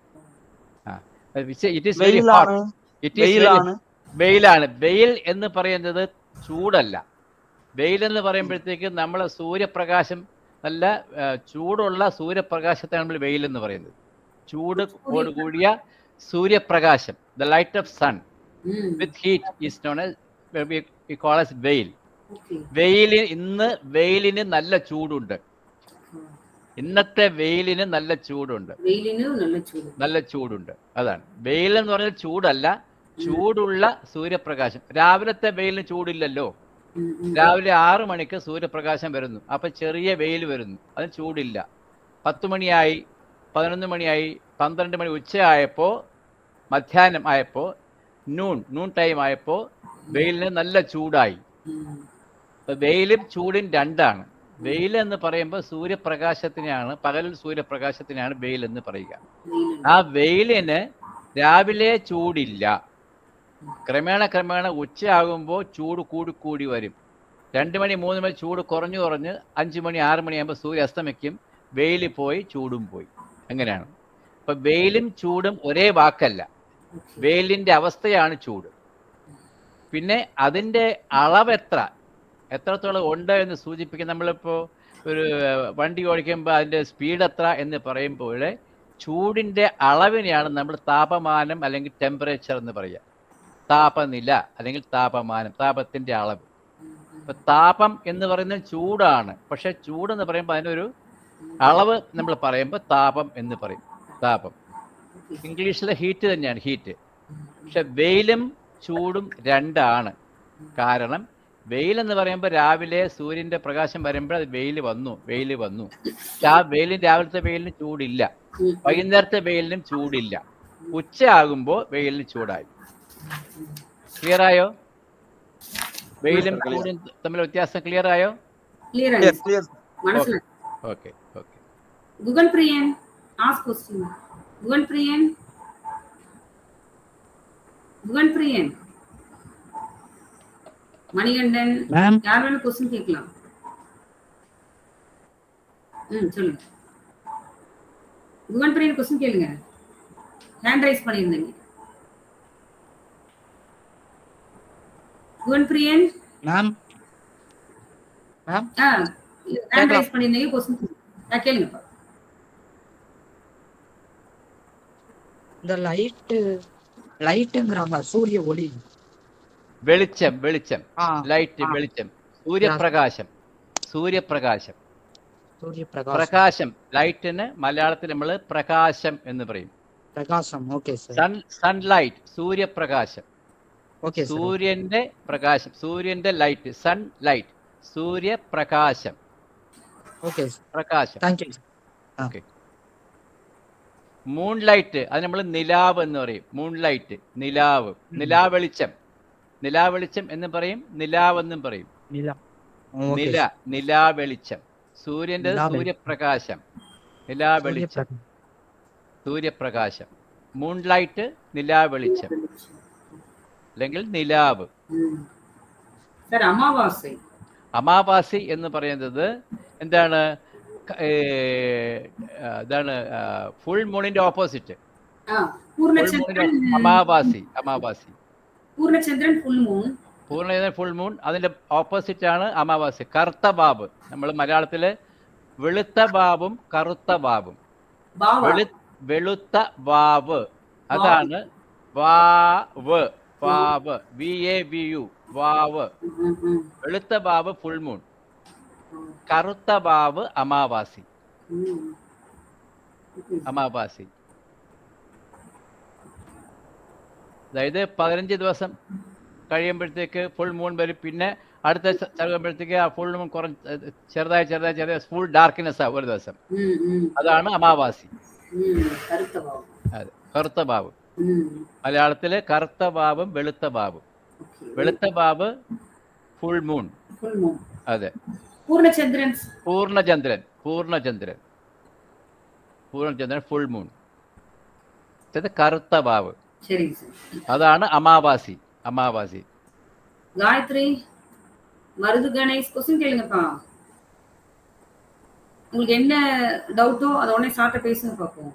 Speaker 2: it is very hot
Speaker 3: വെയിലാണ്
Speaker 2: ഇറ്റ് ഈസ്
Speaker 3: വെയിലാണ്
Speaker 2: വെയിലാണ് വെയിൽ എന്ന് പറയുന്നത് ചൂടല്ല വെയിൽ എന്ന് പറയുമ്പോഴത്തേക്ക് നമ്മളെ സൂര്യപ്രകാശം നല്ല ആ, ചൂടുള്ള സൂര്യപ്രകാശത്തെ നമ്മൾ വെയിൽ എന്ന് പറയുന്നത് ചൂട് ഓട് കൂടിയ സൂര്യപ്രകാശം ദ ലൈറ്റ് ഓഫ് സൺ
Speaker 1: ഉം,
Speaker 2: വിത്ത് ഹീറ്റ് ഈസ് നോൺ കോളസ് വെയിൽ
Speaker 1: okay.
Speaker 2: വെയിലിന് ഇന്ന് വെയിലിന് നല്ല ചൂടുണ്ട് ഇന്നത്തെ വെയിലിന് നല്ല ചൂടുണ്ട്
Speaker 1: വെയിലിന് നല്ല ചൂട്
Speaker 2: നല്ല ചൂടുണ്ട് അതാണ് വെയിൽ എന്ന് പറഞ്ഞാൽ ചൂടല്ല ചൂടുള്ള സൂര്യപ്രകാശം രാവിലത്തെ വെയിലിന് ചൂടില്ലല്ലോ
Speaker 1: ഉം, ഉം.
Speaker 2: രാവിലെ ആറു മണിക്ക് സൂര്യപ്രകാശം വരുന്നു അപ്പൊ ചെറിയ വെയിൽ വരുന്നു അതിന് ചൂടില്ല പത്ത് മണിയായി പതിനൊന്ന് മണിയായി പന്ത്രണ്ട് മണി ഉച്ചയായപ്പോ മധ്യാഹ്നം ആയപ്പോ നൂൺ നൂൺ ടൈം ആയപ്പോ വെയിലിന് നല്ല ചൂടായി
Speaker 1: ഉം,
Speaker 2: അപ്പൊ വെയിലും ചൂടും രണ്ടാണ് വെയിൽ എന്ന് പറയുമ്പോൾ സൂര്യപ്രകാശത്തിനെയാണ് പകലിൽ സൂര്യപ്രകാശത്തിനെയാണ് വെയിൽ എന്ന് പറയുക
Speaker 1: വെയിലുണ്ട്.
Speaker 2: ആ വെയിലിന് രാവിലെ ചൂടില്ല ക്രമേണ ക്രമേണ ഉച്ചയാകുമ്പോൾ ചൂട് കൂടി കൂടി വരും രണ്ട് മണി മൂന്ന് മണി ചൂട് കുറഞ്ഞു കുറഞ്ഞ് അഞ്ച് മണി ആറ് മണിയാകുമ്പോൾ സൂര്യ അസ്തമിക്കും വെയിൽ പോയി ചൂടും പോയി അങ്ങനെയാണ് അപ്പൊ വെയിലും ചൂടും ഒരേ വാക്കല്ല
Speaker 1: Okay.
Speaker 2: വെയിലിന്റെ അവസ്ഥയാണ് ചൂട് പിന്നെ അതിന്റെ അളവ് എത്ര എത്രത്തോളം ഉണ്ട് എന്ന് സൂചിപ്പിക്കാൻ നമ്മളിപ്പോ ഒരു വണ്ടി ഓടിക്കുമ്പോൾ അതിന്റെ സ്പീഡ് എത്ര എന്ന് പറയുമ്പോൾ ചൂടിന്റെ അളവിനെയാണ് നമ്മൾ താപമാനം അല്ലെങ്കിൽ ടെമ്പറേച്ചർ എന്ന് പറയുക താപനില അല്ലെങ്കിൽ താപമാനം താപത്തിന്റെ അളവ് ഇപ്പൊ താപം എന്ന് പറയുന്നത് ചൂടാണ് പക്ഷെ ചൂട് എന്ന് പറയുമ്പോൾ അതിനൊരു അളവ് നമ്മൾ പറയുമ്പോൾ താപം എന്ന് പറയും താപം
Speaker 1: Okay.
Speaker 2: ഇംഗ്ലീഷിലെ ഹീറ്റ് തന്നെയാണ് ഹീറ്റ് പക്ഷെ വെയിലും ചൂടും രണ്ടാണ് കാരണം വെയിൽ എന്ന് പറയുമ്പോൾ രാവിലെ സൂര്യന്റെ പ്രകാശം വരുമ്പോൾ അത് വെയിൽ വന്നു വെയിൽ വന്നു പക്ഷെ ആ വെയിലിന് രാവിലത്തെ വെയിലിന് ചൂടില്ല
Speaker 1: ഉം,
Speaker 2: വൈകുന്നേരത്തെ വെയിലിനും ചൂടില്ല ഉച്ചയാകുമ്പോൾ വെയിലിന് ചൂടായി ക്ലിയർ ആയോ വെയിലും
Speaker 3: Clear.
Speaker 2: ചൂടും തമ്മിൽ വ്യത്യാസം ക്ലിയർ ആയോ
Speaker 1: clear
Speaker 3: Yes,
Speaker 1: ആയി.
Speaker 3: clear.
Speaker 1: മനസ്സിലായി
Speaker 2: okay okay
Speaker 1: Guhan Priyan ask question Guhan Priyan Guhan Priyan Manikandan
Speaker 4: ma'am
Speaker 1: யார் வேணும் கொஸ்டின் கேட்கலாம் ம் சொல்லுங்க குகன் பிரியன் கொஸ்டின் கேளுங்க ஹேண்ட் ரைஸ் பண்ணியிருந்தீங்க குகன் பிரியன்
Speaker 4: மேம் மேம்
Speaker 1: ஆ ஹேண்ட் ரைஸ் பண்ணியிருந்தீங்க கொஸ்டின் ஆ கேளுங்கப்பா
Speaker 4: இந்த லைட்டு லைட்டுங்கிறாங்க சூரிய ஒளி
Speaker 2: വെളിച്ചം വെളിച്ചം
Speaker 4: ஆ
Speaker 2: ലൈറ്റ്
Speaker 4: ആ.
Speaker 2: വെളിച്ചം സൂര്യപ്രകാശം സൂര്യപ്രകാശം
Speaker 4: சூரிய பிரகாசம்
Speaker 2: പ്രകാശം ലൈറ്റിന് മലയാളത്തിൽ നമ്മൾ പ്രകാശം എന്ന് പറയും
Speaker 4: பிரகாசம் ஓகே சார்
Speaker 2: സൺ സൺലൈറ്റ് സൂര്യപ്രകാശം
Speaker 4: ஓகே சார்
Speaker 2: സൂര്യന്റെ പ്രകാശം സൂര്യന്റെ ലൈറ്റ് സൺ ലൈറ്റ് സൂര്യപ്രകാശം
Speaker 4: ஓகே சார்
Speaker 2: പ്രകാശം
Speaker 4: தேங்க்யூ
Speaker 2: മൂൺ ലൈറ്റ് അത് നമ്മൾ നിലാവ് എന്ന് പറയും മൂൺ ലൈറ്റ് നിലാവ് നിലാവെളിച്ചം നിലാവെളിച്ചം എന്ന് പറയും നിലാവ് എന്നും പറയും
Speaker 4: நிலா ஓகே
Speaker 2: നില നിലാവെളിച്ചം സൂര്യന്റെ
Speaker 4: നിലാവെളി-
Speaker 2: സൂര്യപ്രകാശം നിലാവെളിച്ചം സൂര്യപ്രകാശം മൂൺ ലൈറ്റ് നിലാവെളിച്ചം അല്ലെങ്കിൽ നിലാവ്
Speaker 1: சார் அமாவாசை
Speaker 2: അമാവാസി എന്ന് പറയുന്നത് എന്താണ് ക- ഏ, ആ, ഇതാണ് ഫുൾ മൂണിന്റെ ഓപ്പോസിറ്റ്
Speaker 1: ஆ,
Speaker 2: ഫുൾ മൂണിന്റെ
Speaker 1: பூர்ணச்சந்திரன்
Speaker 2: അമാവാസി അമാവാസി
Speaker 1: பூர்ணச்சந்திரன் ஃபுல் மூன்
Speaker 2: പൂർണ്ണ ഫുൾ മൂൺ അതിന്റെ ഓപ്പോസിറ്റ് ആണ് അമാവാസി കറുത്ത ബാബ് നമ്മൾ മലയാളത്തില് വെളുത്ത ബാബും കറുത്ത ബാബും
Speaker 1: பாவா
Speaker 2: വെളു വെളുത്ത വാവ് അതാണ് വാവ് വാവ് വി എ വി യു വാവ്
Speaker 1: ம், ம்,
Speaker 2: വെളുത്ത ബാബ് ഫുൾ മൂൺ കറുത്ത ബാബ് അമാവാസി
Speaker 1: ம். Okay.
Speaker 2: അമാവാസി അതായത് പതിനഞ്ച് ദിവസം കഴിയുമ്പോഴത്തേക്ക് ഫുൾ മൂൺ വരും പിന്നെ അടുത്ത ച- കഴിയുമ്പോഴത്തേക്ക് ആ ഫുൾ മൂൺ കുറഞ്ഞ് ചെറുതായി ചെറുതായി ചെറുതായി ഫുൾ ഡാർക്ക്നെസ് ആവും ഒരു ദിവസം
Speaker 1: ம், ம்,
Speaker 2: അതാണ് അമാവാസി
Speaker 1: ம். கருத்த பாவம்
Speaker 2: അതെ കറുത്ത ബാബ്
Speaker 1: ம்.
Speaker 2: മലയാളത്തില് കറുത്ത ബാബും വെളുത്ത ബാബും
Speaker 1: Okay.
Speaker 2: വെളുത്ത ബാബ് ഫുൾ മൂൺ
Speaker 1: Full moon.
Speaker 2: അതെ
Speaker 1: பூர்ணச்சந்திரன்
Speaker 2: പൂർണ്ണചന്ദ്രൻ പൂർണ്ണചന്ദ്രൻ പൂർണ്ണചന്ദ്രൻ ഫുൾ മൂൺ ഇത് കറുത്ത ബാബ്
Speaker 1: சரிங்க சார்
Speaker 2: അതാണ് അമാവാസി അമാവാസി
Speaker 1: காயத்ரி மருது கணேஷ் கொஸ்டின் கேளுங்கப்பா உங்களுக்கு என்ன டவுட்டோ அதை உடனே சார்ட்ட பேசுங்க பார்ப்போம்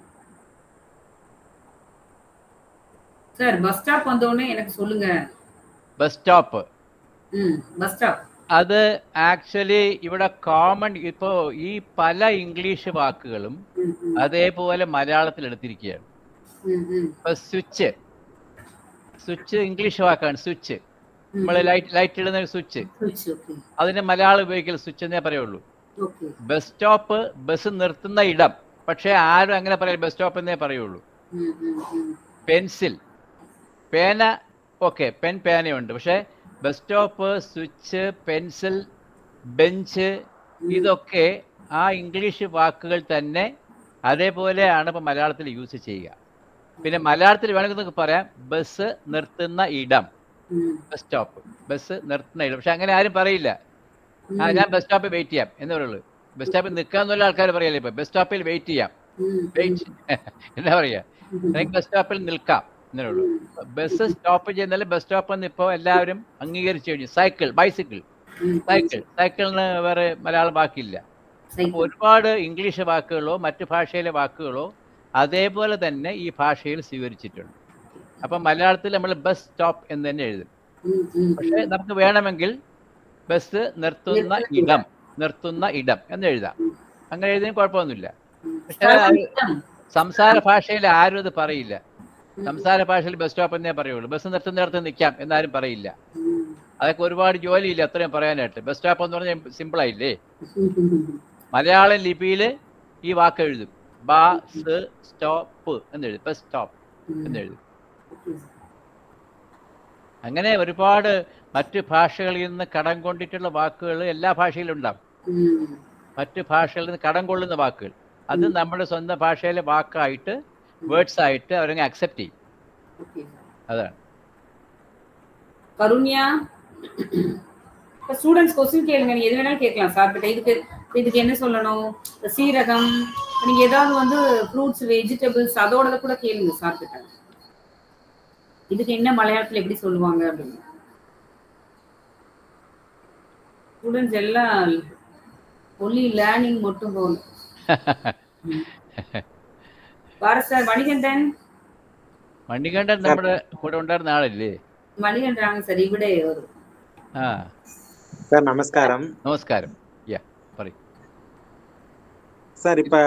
Speaker 1: சார் பஸ் ஸ்டாப் வந்த உடனே எனக்கு சொல்லுங்க
Speaker 2: ബസ് സ്റ്റോപ്പ്
Speaker 1: ம் பஸ் ஸ்டாப்
Speaker 2: അത് ആക്ച്വലി ഇവിടെ കോമൺ ഇപ്പോ ഈ പല ഇംഗ്ലീഷ് വാക്കുകളും
Speaker 1: ம் ம்
Speaker 2: അതേപോലെ മലയാളത്തിൽ എടുത്തിരിക്കുകയാണ്
Speaker 1: ம் ம்
Speaker 2: ഇപ്പൊ സ്വിച്ച് സ്വിച്ച് ഇംഗ്ലീഷ് വാക്കാണ് സ്വിച്ച് നമ്മൾ ലൈറ്റ് ലൈറ്റ് ഇടുന്ന ഒരു സ്വിച്ച്
Speaker 1: ஓகே
Speaker 2: അതിന് മലയാളം ഉപയോഗിക്കൽ സ്വിച്ച് എന്നേ പറയുള്ളൂ
Speaker 1: ஓகே
Speaker 2: ബസ് സ്റ്റോപ്പ് ബസ് നിർത്തുന്ന ഇടം പക്ഷേ ആരും അങ്ങനെ പറയില്ല ബസ് സ്റ്റോപ്പ് എന്നേ പറയുള്ളൂ
Speaker 1: ம் ம் ம்
Speaker 2: പെൻസിൽ പേന ഓക്കെ പെൻ പേനയുണ്ട് പക്ഷേ bus stop switch pencil bench ഇതൊക്കെ ആ ഇംഗ്ലീഷ് വാക്കുകൾ തന്നെ അതേപോലെയാണ് ഇപ്പം മലയാളത്തിൽ യൂസ് ചെയ്യുക പിന്നെ മലയാളത്തിൽ വേണമെങ്കിൽ നമുക്ക് പറയാം ബസ് നിർത്തുന്ന ഇടം
Speaker 1: ம்
Speaker 2: ബസ് സ്റ്റോപ്പ് ബസ് നിർത്തുന്ന ഇടം പക്ഷെ അങ്ങനെ ആരും പറയില്ല ആ ഞാൻ ബസ് സ്റ്റോപ്പിൽ വെയിറ്റ് ചെയ്യാം എന്ന് പറയുള്ളൂ ബസ് സ്റ്റോപ്പിൽ നിൽക്കാന്നുള്ള ആൾക്കാർ പറയല്ലേ ഇപ്പൊ ബസ് സ്റ്റോപ്പിൽ വെയിറ്റ് ചെയ്യാം
Speaker 1: ம்
Speaker 2: വെയിറ്റ് എന്താ പറയാ എനിക്ക് ബസ് സ്റ്റോപ്പിൽ നിൽക്കാം എന്നേ ഉള്ളൂ ബസ് സ്റ്റോപ്പ് ചെയ്യുന്നതിൽ ബസ് സ്റ്റോപ്പ് എന്ന് ഇപ്പോൾ എല്ലാവരും അംഗീകരിച്ചു കഴിഞ്ഞു സൈക്കിൾ ബൈസിക്കിൾ
Speaker 1: ம்
Speaker 2: സൈക്കിൾ സൈക്കിളിന് വേറെ മലയാളം വാക്കില്ല അപ്പോൾ
Speaker 1: சைக்கிள்
Speaker 2: ഒരുപാട് ഇംഗ്ലീഷ് വാക്കുകളോ മറ്റു ഭാഷയിലെ വാക്കുകളോ അതേപോലെ തന്നെ ഈ ഭാഷയിൽ സ്വീകരിച്ചിട്ടുണ്ട് അപ്പം മലയാളത്തിൽ നമ്മൾ ബസ് സ്റ്റോപ്പ് എന്ന് തന്നെ എഴുതും
Speaker 1: ம் ம்
Speaker 2: പക്ഷേ നമുക്ക് വേണമെങ്കിൽ ബസ് നിർത്തുന്ന ഇടം നിർത്തുന്ന ഇടം എന്ന് എഴുതാം അങ്ങനെ എഴുതിയതിന് കുഴപ്പമൊന്നുമില്ല പക്ഷേ അത്
Speaker 1: சர்வமிதம்.
Speaker 2: സംസാര ഭാഷയിൽ ആരും അത് പറയില്ല സംസാര ഭാഷയിൽ ബസ് സ്റ്റോപ്പ് എന്നേ പറയുള്ളൂ ബസ് നിർത്തുന്നിടത്ത് നിൽക്കാം എന്നാരും പറയില്ല
Speaker 1: ம்.
Speaker 2: അതൊക്കെ ഒരുപാട് ജോലിയില്ല അത്രയും പറയാനായിട്ട് ബസ് സ്റ്റോപ്പ് എന്ന് പറഞ്ഞാൽ സിമ്പിൾ ആയില്ലേ
Speaker 1: ம்.
Speaker 2: മലയാളം ലിപിയിൽ ഈ വാക്ക് എഴുതും ബസ് സ്റ്റോപ്പ് എന്ന് എഴുതും ബസ് സ്റ്റോപ്പ് എന്ന് എഴുതും അങ്ങനെ ഒരുപാട് മറ്റ് ഭാഷകളിൽ നിന്ന് കടം കൊണ്ടിട്ടുള്ള വാക്കുകൾ എല്ലാ ഭാഷയിലും ഉണ്ടാവും
Speaker 1: ம்.
Speaker 2: മറ്റ് ഭാഷകളിൽ നിന്ന് കടം കൊള്ളുന്ന വാക്കുകൾ അത് നമ്മുടെ സ്വന്തം ഭാഷയിലെ വാക്കായിട്ട് വേർഡ്സ് ആയിട്ട് അവരങ്ങ് അക്സെപ്റ്റ് ചെയ്യും
Speaker 1: ஓகே
Speaker 2: അതാണ്
Speaker 1: கருண்யா இப்ப ஸ்டூடெண்ட்ஸ் கொஸ்டின் கேளுங்க நீங்க எது வேணாலும் கேட்கலாம் சார் கிட்ட இதுக்கு இதுக்கு என்ன சொல்லணும் இப்ப சீரகம் இப்ப நீங்க ஏதாவது வந்து ஃப்ரூட்ஸ் வெஜிடபிள்ஸ் அதோட கூட கேளுங்க சார் கிட்ட இதுக்கு என்ன மலையாளத்துல எப்படி சொல்லுவாங்க அப்படின்னு ஸ்டூடெண்ட்ஸ் எல்லாம் ஒன்லி லேர்னிங் மட்டும் போகணும் பார சார் மணிகண்டன்
Speaker 2: മണികണ്ഠൻ നമ്മുടെ കൂടെ ഉണ്ടായിരുന്ന ആളല്ലേ
Speaker 1: மணிகண்டாங்க சார் ഇവിടെ ஒரு
Speaker 2: ആ
Speaker 5: சார் நமஸ்காரம்
Speaker 2: നമസ്കാരം യാ പറയും
Speaker 5: சார் இப்ப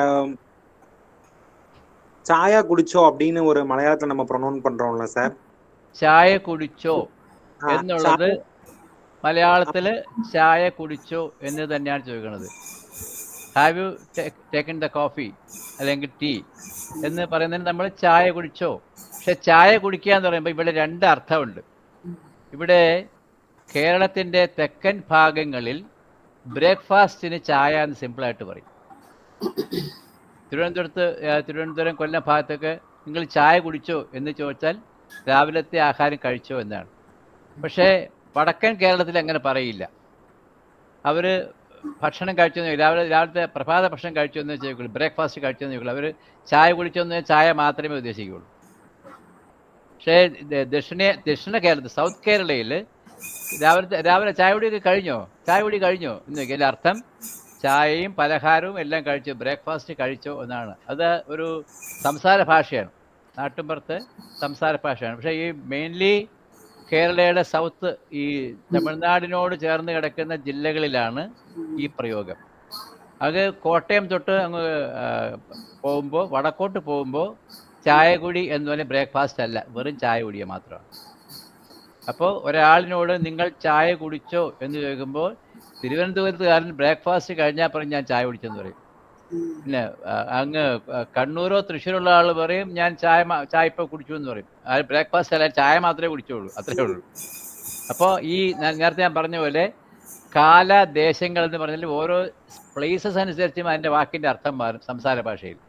Speaker 5: சாயா குடிச்சோ அப்படின்னு ஒரு மலையாளத்துல நம்ம ப்ரொனவுன் பண்றோம்ல சார்
Speaker 2: ചായ കുടിച്ചോ
Speaker 5: ஆ,
Speaker 2: എന്നുള്ളത് മലയാളത്തില് ചായ കുടിച്ചോ എന്ന് തന്നെയാണ് ചോദിക്കുന്നത് have you taken the coffee അല്ലെങ്കിൽ ടീ എന്ന് പറയുന്നതിന് നമ്മൾ ചായ കുടിച്ചോ പക്ഷെ ചായ കുടിക്കുക എന്ന് പറയുമ്പോൾ ഇവിടെ രണ്ട് അർത്ഥമുണ്ട് ഇവിടെ കേരളത്തിൻ്റെ തെക്കൻ ഭാഗങ്ങളിൽ ബ്രേക്ക്ഫാസ്റ്റിന് ചായ എന്ന് സിമ്പിളായിട്ട് പറയും തിരുവനന്തപുരത്ത് ആ, തിരുവനന്തപുരം കൊല്ലം ഭാഗത്തൊക്കെ നിങ്ങൾ ചായ കുടിച്ചോ എന്ന് ചോദിച്ചാൽ രാവിലത്തെ ആഹാരം കഴിച്ചോ എന്നാണ് പക്ഷേ വടക്കൻ കേരളത്തിൽ അങ്ങനെ പറയില്ല അവർ ഭക്ഷണം കഴിച്ചോ എന്ന് ചോദിക്കും. രാവിലെ രാവിലത്തെ പ്രഭാത ഭക്ഷണം കഴിച്ചോ എന്ന് ചോദിക്കുള്ളൂ ബ്രേക്ക്ഫാസ്റ്റ് കഴിച്ചോ എന്ന് ചോദിക്കുള്ളൂ അവർ ചായ കുടിച്ചോ എന്ന് ചായ മാത്രമേ ഉദ്ദേശിക്കുകയുള്ളൂ പക്ഷേ ദ- ദക്ഷിണ ദക്ഷിണ കേരളത്തിൽ സൗത്ത് കേരളയിൽ രാവിലത്തെ രാവിലെ ചായ കുടിയൊക്കെ കഴിഞ്ഞോ ചായ കുടി കഴിഞ്ഞോ എന്ന് ചോദിക്കും അർത്ഥം ചായയും പലഹാരവും എല്ലാം കഴിച്ചു ബ്രേക്ക്ഫാസ്റ്റ് കഴിച്ചോ എന്നാണ് അത് ഒരു സംസാര ഭാഷയാണ് നാട്ടിൻപുറത്ത് സംസാര ഭാഷയാണ് പക്ഷേ ഈ മെയിൻലി കേരളയുടെ സൗത്ത് ഈ തമിഴ്നാടിനോട് ചേർന്ന് കിടക്കുന്ന ജില്ലകളിലാണ് ഈ പ്രയോഗം അത് കോട്ടയം തൊട്ട് അങ്ങ് പോകുമ്പോൾ വടക്കോട്ട് പോകുമ്പോൾ ചായ കുടി എന്ന് പറഞ്ഞാൽ ബ്രേക്ക്ഫാസ്റ്റ് അല്ല വെറും ചായ കുടിയ മാത്രമാണ് അപ്പോൾ ഒരാളിനോട് നിങ്ങൾ ചായ കുടിച്ചോ എന്ന് ചോദിക്കുമ്പോൾ തിരുവനന്തപുരത്തുകാരൻ ബ്രേക്ക്ഫാസ്റ്റ് കഴിഞ്ഞാൽ പറയും ഞാൻ ചായ കുടിച്ചെന്ന് പറയും പിന്നെ ആ, അങ്ങ് ആ, കണ്ണൂരോ തൃശ്ശൂരുള്ള ആൾ പറയും ഞാൻ ചായ മാ- ചായ ഇപ്പോൾ കുടിച്ചു എന്ന് പറയും ആ ബ്രേക്ക്ഫാസ്റ്റ് അല്ല ചായ മാത്രമേ കുടിച്ചുള്ളൂ അത്രേ ഉള്ളൂ അപ്പോൾ ഈ ഞാൻ നേരത്തെ ഞാൻ പറഞ്ഞ പോലെ കാല ദേശങ്ങൾ എന്ന് പറഞ്ഞാൽ ഓരോ പ്ലേസസ് അനുസരിച്ചും അതിൻ്റെ വാക്കിൻ്റെ അർത്ഥം മാറും സംസാര ഭാഷയിൽ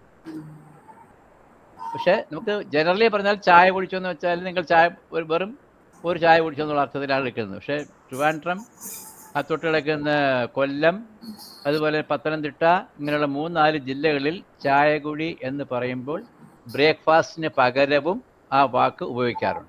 Speaker 2: പക്ഷെ നമുക്ക് ജനറലി പറഞ്ഞാൽ ചായ കുടിച്ചു എന്ന് വെച്ചാൽ നിങ്ങൾ ചായ ഒരു വെറും ഒരു ചായ കുടിച്ചു എന്നുള്ള അർത്ഥത്തിലാണ് എടുക്കുന്നത് പക്ഷേ ട്രിവാൻഡ്രം ആ തൊട്ട് കിടക്കുന്ന കൊല്ലം അതുപോലെ പത്തനംതിട്ട ഇങ്ങനെയുള്ള മൂന്നാല് ജില്ലകളിൽ ചായകുടി എന്ന് പറയുമ്പോൾ ബ്രേക്ക്ഫാസ്റ്റിന് പകരവും ആ വാക്ക് ഉപയോഗിക്കാറുണ്ട്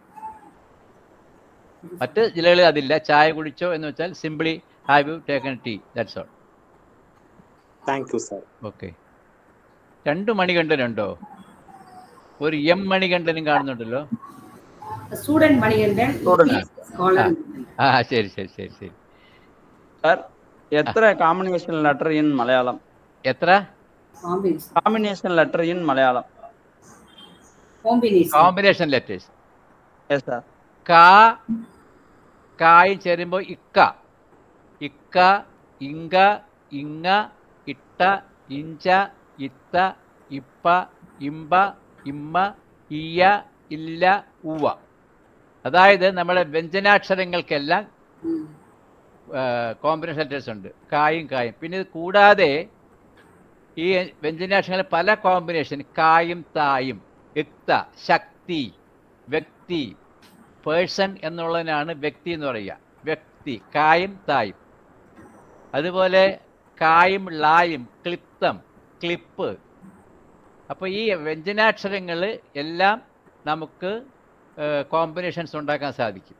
Speaker 2: മറ്റ് ജില്ലകളിൽ അതില്ല ചായ കുടിച്ചോ എന്ന് വെച്ചാൽ simply have you taken tea that's all
Speaker 5: thank you sir
Speaker 2: okay രണ്ട് മണികണ്ഠനുണ്ടോ ഒരു എം മണികണ്ഠനും കാണുന്നുണ്ടല്ലോ
Speaker 1: സ്റ്റുഡന്റ് മണികണ്ഠൻ
Speaker 3: Student.
Speaker 1: സ്കോളർ
Speaker 2: ആ ശരി ശരി ശരി ശരി
Speaker 3: സാർ എത്ര കോമ്പിനേഷൻ ലെറ്റർ ഇൻ മലയാളം
Speaker 2: എത്ര
Speaker 1: combination
Speaker 3: combination letter in Malayalam
Speaker 1: combination
Speaker 2: combination letters
Speaker 3: yes sir
Speaker 2: കാ കായും ചേരുമ്പോൾ ഇക്ക ഇക്ക ഇങ്ക ഇങ്ങ ഇട്ട ഇഞ്ച ഇത്ത ഇപ്പ ഇമ്പ ഇമ്മ ഇയ ഇല്ല ഉവ്വ അതായത് നമ്മുടെ വ്യഞ്ജനാക്ഷരങ്ങൾക്കെല്ലാം കോമ്പിനേഷൻ ലെറ്റേഴ്സ് ഉണ്ട് കായും കായും പിന്നെ ഇത് കൂടാതെ ഈ വ്യഞ്ജനാക്ഷരങ്ങളിൽ പല കോമ്പിനേഷൻ കായും തായും യുക്ത ശക്തി വ്യക്തി പേഴ്സൺ എന്നുള്ളതിനാണ് വ്യക്തി എന്ന് പറയുക വ്യക്തി കായും തായും അതുപോലെ കായും ലായും ക്ലിപ്തം ക്ലിപ്പ് അപ്പോൾ ഈ വ്യഞ്ജനാക്ഷരങ്ങൾ എല്ലാം നമുക്ക് കോമ്പിനേഷൻസ് ഉണ്ടാക്കാൻ സാധിക്കും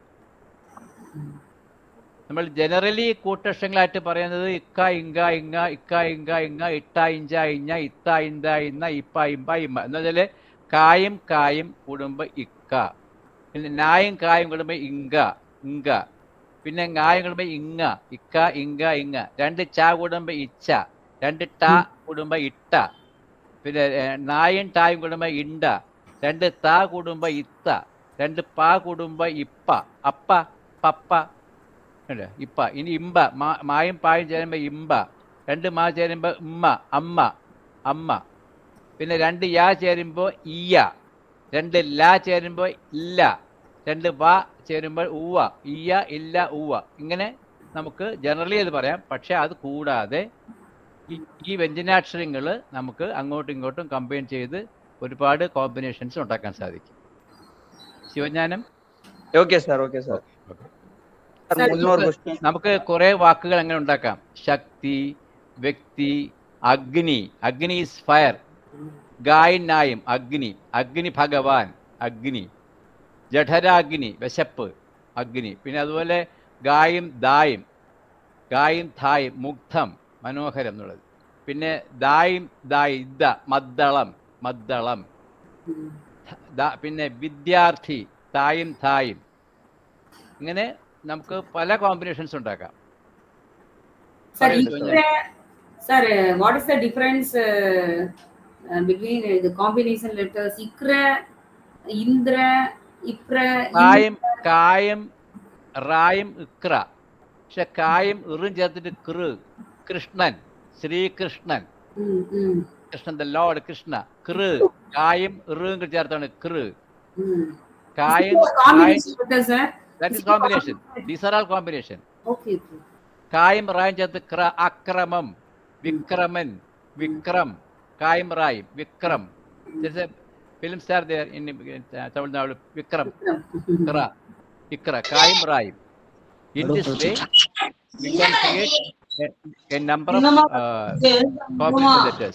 Speaker 2: നമ്മൾ ജനറലി കൂട്ടക്ഷരങ്ങളായിട്ട് പറയുന്നത് ഇക്ക ഇങ്ക ഇങ്ങ ഇക്ക ഇങ്ക ഇങ്ങ ഇട്ട ഇഞ്ച ഇഞ്ഞ ഇത്ത ഇന്ത ഇന്ന ഇപ്പ ഇമ്പ ഇമ്മ എന്ന് വെച്ചാൽ കായും കായും കൂടുമ്പോൾ ഇക്ക പിന്നെ നായും കായും കൂടുമ്പോൾ ഇങ്ക ഇങ്ക പിന്നെ ങ്ങായും കൂടുമ്പോൾ ഇങ്ങ ഇക്ക ഇങ്ക ഇങ്ങ രണ്ട് ച കൂടുമ്പോൾ ഇച്ച രണ്ട് ട കൂടുമ്പോൾ ഇട്ട പിന്നെ ഏർ, നായും ടായും കൂടുമ്പോൾ ഇണ്ട രണ്ട് ത കൂടുമ്പോൾ ഇത്ത രണ്ട് പ കൂടുമ്പോൾ ഇപ്പ അപ്പ പപ്പ ഉണ്ട് ഇപ്പ ഇനി ഇമ്പ മാ- മായും പായും ചേരുമ്പോൾ ഇമ്പ രണ്ട് മാ ചേരുമ്പോൾ ഉമ്മ അമ്മ അമ്മ പിന്നെ രണ്ട് യാ ചേരുമ്പോൾ ഇയ രണ്ട് ല ചേരുമ്പോൾ ഇല്ല രണ്ട് വ ചേരുമ്പോൾ ഉവ്വ ഇയ ഇല്ല ഉവ്വ ഇങ്ങനെ നമുക്ക് ജനറലി അത് പറയാം പക്ഷെ അത് കൂടാതെ ഈ- ഈ വ്യഞ്ജനാക്ഷരങ്ങൾ നമുക്ക് അങ്ങോട്ടും ഇങ്ങോട്ടും കമ്പൈൻ ചെയ്ത് ഒരുപാട് കോമ്പിനേഷൻസ് ഉണ്ടാക്കാൻ സാധിക്കും Sivagnanam
Speaker 3: okay sir okay sir
Speaker 1: Sir,
Speaker 3: മുന്നൂറ് ക്വസ്റ്റ്യൻ
Speaker 2: നമുക്ക് കുറെ വാക്കുകൾ അങ്ങനെ ഉണ്ടാക്കാം ശക്തി വ്യക്തി അഗ്നി അഗ്നി ഈസ് ഫയർ ഗായൻ നായും അഗ്നി അഗ്നി ഭഗവാൻ അഗ്നി ജഠരാഗ്നി വിശപ്പ് അഗ്നി പിന്നെ അതുപോലെ ഗായും ദായും ഗായും ധായും മുഗ്ധം മനോഹരം എന്നുള്ളത് പിന്നെ ദായും ദായി ഇദ്ദ മദ്ദളം മദ്ദളം ദ- പിന്നെ വിദ്യാർത്ഥി തായും തായും ഇങ്ങനെ നമുക്ക് പല കോമ്പിനേഷൻസ് ഉണ്ടാക്കാം
Speaker 1: Sir,
Speaker 2: Sorry,
Speaker 1: Ikra, sir, uh, what is the difference uh, uh, between uh, the combination letters Ikra, Indra, Ipra,
Speaker 2: കായം കായം റായും ഇക്ര പക്ഷെ കായം ഇറും ചേർത്തിട്ട് കൃ കൃഷ്ണൻ ശ്രീകൃഷ്ണൻ
Speaker 1: ഉം, ഉം,
Speaker 2: കൃഷ്ണൻ ദ ലോർഡ് കൃഷ്ണ കൃ കായും റും ചേർത്താണ് കൃ
Speaker 1: ഉം.
Speaker 2: കായൻ
Speaker 1: Combination with us, sir.
Speaker 2: That is combination these are all combination
Speaker 1: Okay, okay.
Speaker 2: കായും റായും ചേർത്ത് ക്ര അക്രമം വിക്രമൻ വിക്രം കായും റായും Vikram film star there in Tamil Nadu Vikram ഇക്ര ഇക്ര കായും റായും in this way we can create a, a number of uh, combination letters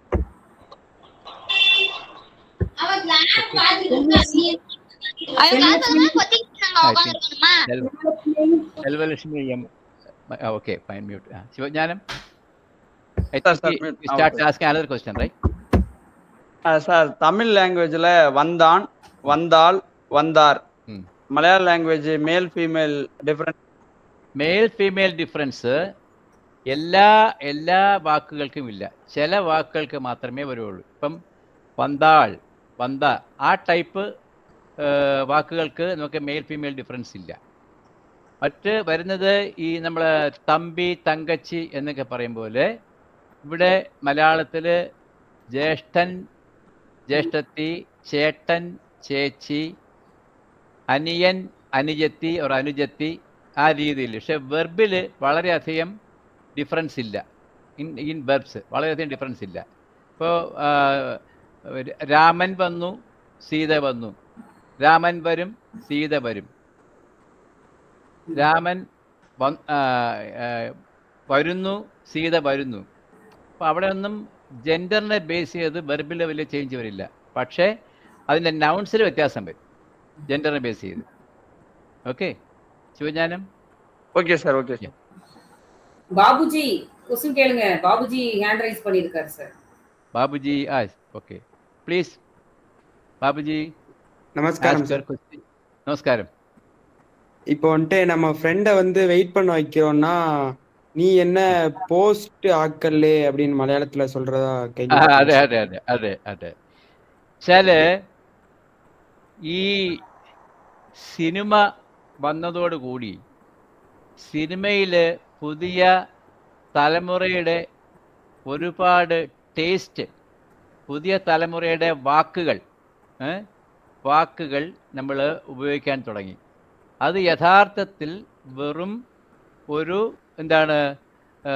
Speaker 6: அவன் கிளாஸ் வந்து கொத்திட்டு நாங்க
Speaker 2: I
Speaker 6: உட்காந்துருக்கணுமா
Speaker 2: Sel- Selvalakshmi M. Uh, okay, fine, mute. Uh, Sivajanam, I
Speaker 3: Sir,
Speaker 2: think
Speaker 3: sir,
Speaker 2: we,
Speaker 3: mute.
Speaker 2: we
Speaker 3: Ah,
Speaker 2: start
Speaker 3: okay.
Speaker 2: asking another question, right?
Speaker 3: Sir Tamil லாங்குவேஜ்ல வந்தான் வந்தாள் வந்தார்
Speaker 2: ம்.
Speaker 3: Malayala language male female difference
Speaker 2: male female difference എല്ലാ എല്ലാ വാക്കുകൾക്കും ഇല്ല ചില വാക്കുകൾക്ക് മാത്രമേ വരുള്ളൂ ഇപ്പം വന്താൾ വന്ത ആ ടൈപ്പ് വാക്കുകൾക്ക് നമുക്ക് മെയിൽ ഫീമെയിൽ ഡിഫറൻസ് ഇല്ല മറ്റ് വരുന്നത് ഈ നമ്മൾ തമ്പി തങ്കച്ചി എന്നൊക്കെ പറയും പോലെ ഇവിടെ മലയാളത്തിൽ ജ്യേഷ്ഠൻ ജ്യേഷ്ഠത്തി ചേട്ടൻ ചേച്ചി അനിയൻ അനുജത്തി ഒരു അനുജത്തി ആ രീതിയിൽ പക്ഷെ വെർബിൽ വളരെയധികം ഡിഫറൻസ് ഇല്ല ഇൻ ഇൻ വെർബ്സ് വളരെയധികം ഡിഫറൻസ് ഇല്ല ഇപ്പോൾ രാമൻ വന്നു സീത വന്നു രാമൻ വരും സീത വരും രാമൻ വന്ന് ആ, ആ, വരുന്നു സീത വരുന്നു അപ്പോൾ അവിടെ ഒന്നും ജെൻഡറിനെ ബേസ് ചെയ്ത് വെർബിൽ വലിയ ചേഞ്ച് വരില്ല പക്ഷേ അതിൻ്റെ നൗൺസിൽ വ്യത്യാസം വരും ജെൻഡറിനെ ബേസ് ചെയ്ത് okay Sivagnanam
Speaker 3: okay sir okay sir
Speaker 1: Babuji question கேளுங்க பாபுஜி ஹேண்ட் ரைஸ் பண்ணிருக்காரு சார்
Speaker 2: ബാബുജി ആ ഓക്കെ പ്ലീസ് ബാബുജി
Speaker 7: நமஸ்காரம்
Speaker 2: ask
Speaker 7: சார்
Speaker 2: your question. നമസ്കാരം
Speaker 7: இப்போ வந்துட்டு நம்ம ஃப்ரெண்டை வந்து வெயிட் பண்ண வைக்கிறோம்னா நீ என்ன போஸ்ட் ஆக்கல்லே அப்படின்னு மலையாளத்துல சொல்றதா
Speaker 2: ആ, അതെ
Speaker 7: கேள்வி
Speaker 2: അതെ അതെ അതെ അതെ വെച്ചാല് ഈ സിനിമ വന്നതോടുകൂടി സിനിമയിൽ പുതിയ തലമുറയുടെ ഒരുപാട് ടേസ്റ്റ് പുതിയ തലമുറയുടെ വാക്കുകൾ ഏ, വാക്കുകൾ നമ്മൾ ഉപയോഗിക്കാൻ തുടങ്ങി അത് യഥാർത്ഥത്തിൽ വെറും ഒരു എന്താണ് ആ,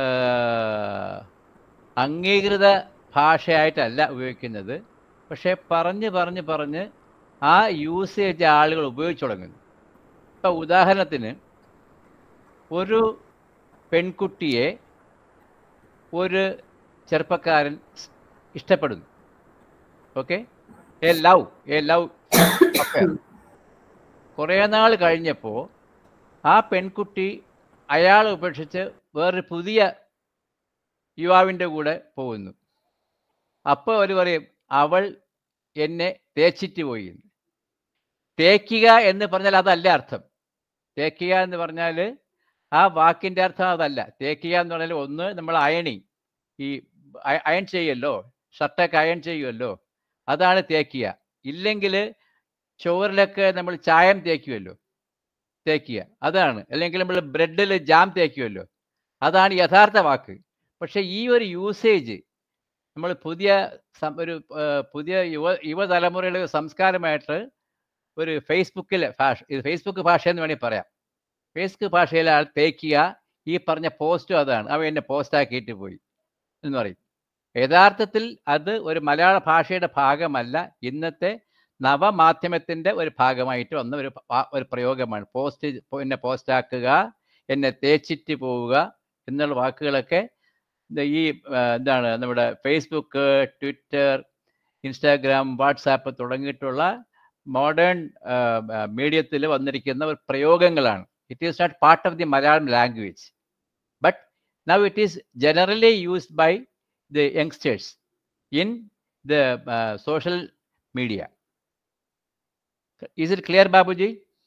Speaker 2: അംഗീകൃത ഭാഷയായിട്ടല്ല ഉപയോഗിക്കുന്നത് പക്ഷേ പറഞ്ഞ് പറഞ്ഞ് പറഞ്ഞ് ആ യൂസേജ് ആളുകൾ ഉപയോഗിച്ചു തുടങ്ങുന്നു ഇപ്പം ഉദാഹരണത്തിന് ഒരു പെൺകുട്ടിയെ ഒരു ചെറുപ്പക്കാരൻ സ് ഇഷ്ടപ്പെടുന്നു okay a love a love കുറേ നാൾ കഴിഞ്ഞപ്പോൾ ആ പെൺകുട്ടി അയാളെ ഉപേക്ഷിച്ച് വേറൊരു പുതിയ യുവാവിൻ്റെ കൂടെ പോകുന്നു അപ്പോൾ അവർ പറയും അവൾ എന്നെ തേച്ചിട്ട് പോയി എന്ന്. തേക്കുക എന്ന് പറഞ്ഞാൽ അതല്ല അർത്ഥം തേക്കുക എന്ന് പറഞ്ഞാൽ ആ വാക്കിൻ്റെ അർത്ഥം അതല്ല തേക്കുക എന്ന് പറഞ്ഞാൽ ഒന്ന് നമ്മൾ അയണിങ് ഈ അയ- അയൺ ചെയ്യുമല്ലോ ഷർട്ടൊക്കെ അയൺ ചെയ്യുമല്ലോ അതാണ് തേക്കുക ഇല്ലെങ്കിൽ ചോറിലൊക്കെ നമ്മൾ ചായം തേക്കുമല്ലോ തേക്കുക അതാണ് അല്ലെങ്കിൽ നമ്മൾ ബ്രെഡിൽ ജാം തേക്കുമല്ലോ അതാണ് യഥാർത്ഥ വാക്ക് പക്ഷേ ഈ ഒരു യൂസേജ് നമ്മൾ പുതിയ സം- ഒരു ആ, പുതിയ യുവ യുവതലമുറയുടെ ഒരു സംസ്കാരമായിട്ട് ഒരു ഫേസ്ബുക്കിലെ ഭാഷ ഇത് ഫേസ്ബുക്ക് ഭാഷ എന്ന് വേണമെങ്കിൽ പറയാം ഫേസ്ബുക്ക് ഭാഷയിൽ ആൾ തേക്കുക ഈ പറഞ്ഞ പോസ്റ്റും അതാണ് അവ എന്നെ പോസ്റ്റാക്കിയിട്ട് പോയി എന്ന് പറയും യഥാർത്ഥത്തിൽ അത് ഒരു മലയാള ഭാഷയുടെ ഭാഗമല്ല ഇന്നത്തെ നവമാധ്യമത്തിൻ്റെ ഒരു ഭാഗമായിട്ട് വന്ന ഒരു പ- ഒരു പ്രയോഗമാണ് പോസ്റ്റ് എന്നെ പോസ്റ്റാക്കുക എന്നെ തേച്ചിട്ട് പോവുക എന്നുള്ള വാക്കുകളൊക്കെ ഇത് ഈ ആ, എന്താണ് നമ്മുടെ ഫേസ്ബുക്ക് ട്വിറ്റർ ഇൻസ്റ്റാഗ്രാം വാട്സാപ്പ് തുടങ്ങിയിട്ടുള്ള മോഡേൺ മീഡിയത്തിൽ വന്നിരിക്കുന്ന ഒരു പ്രയോഗങ്ങളാണ് it is not part of the Malayalam language but now it is generally used by the youngsters in the social media is it clear Babuji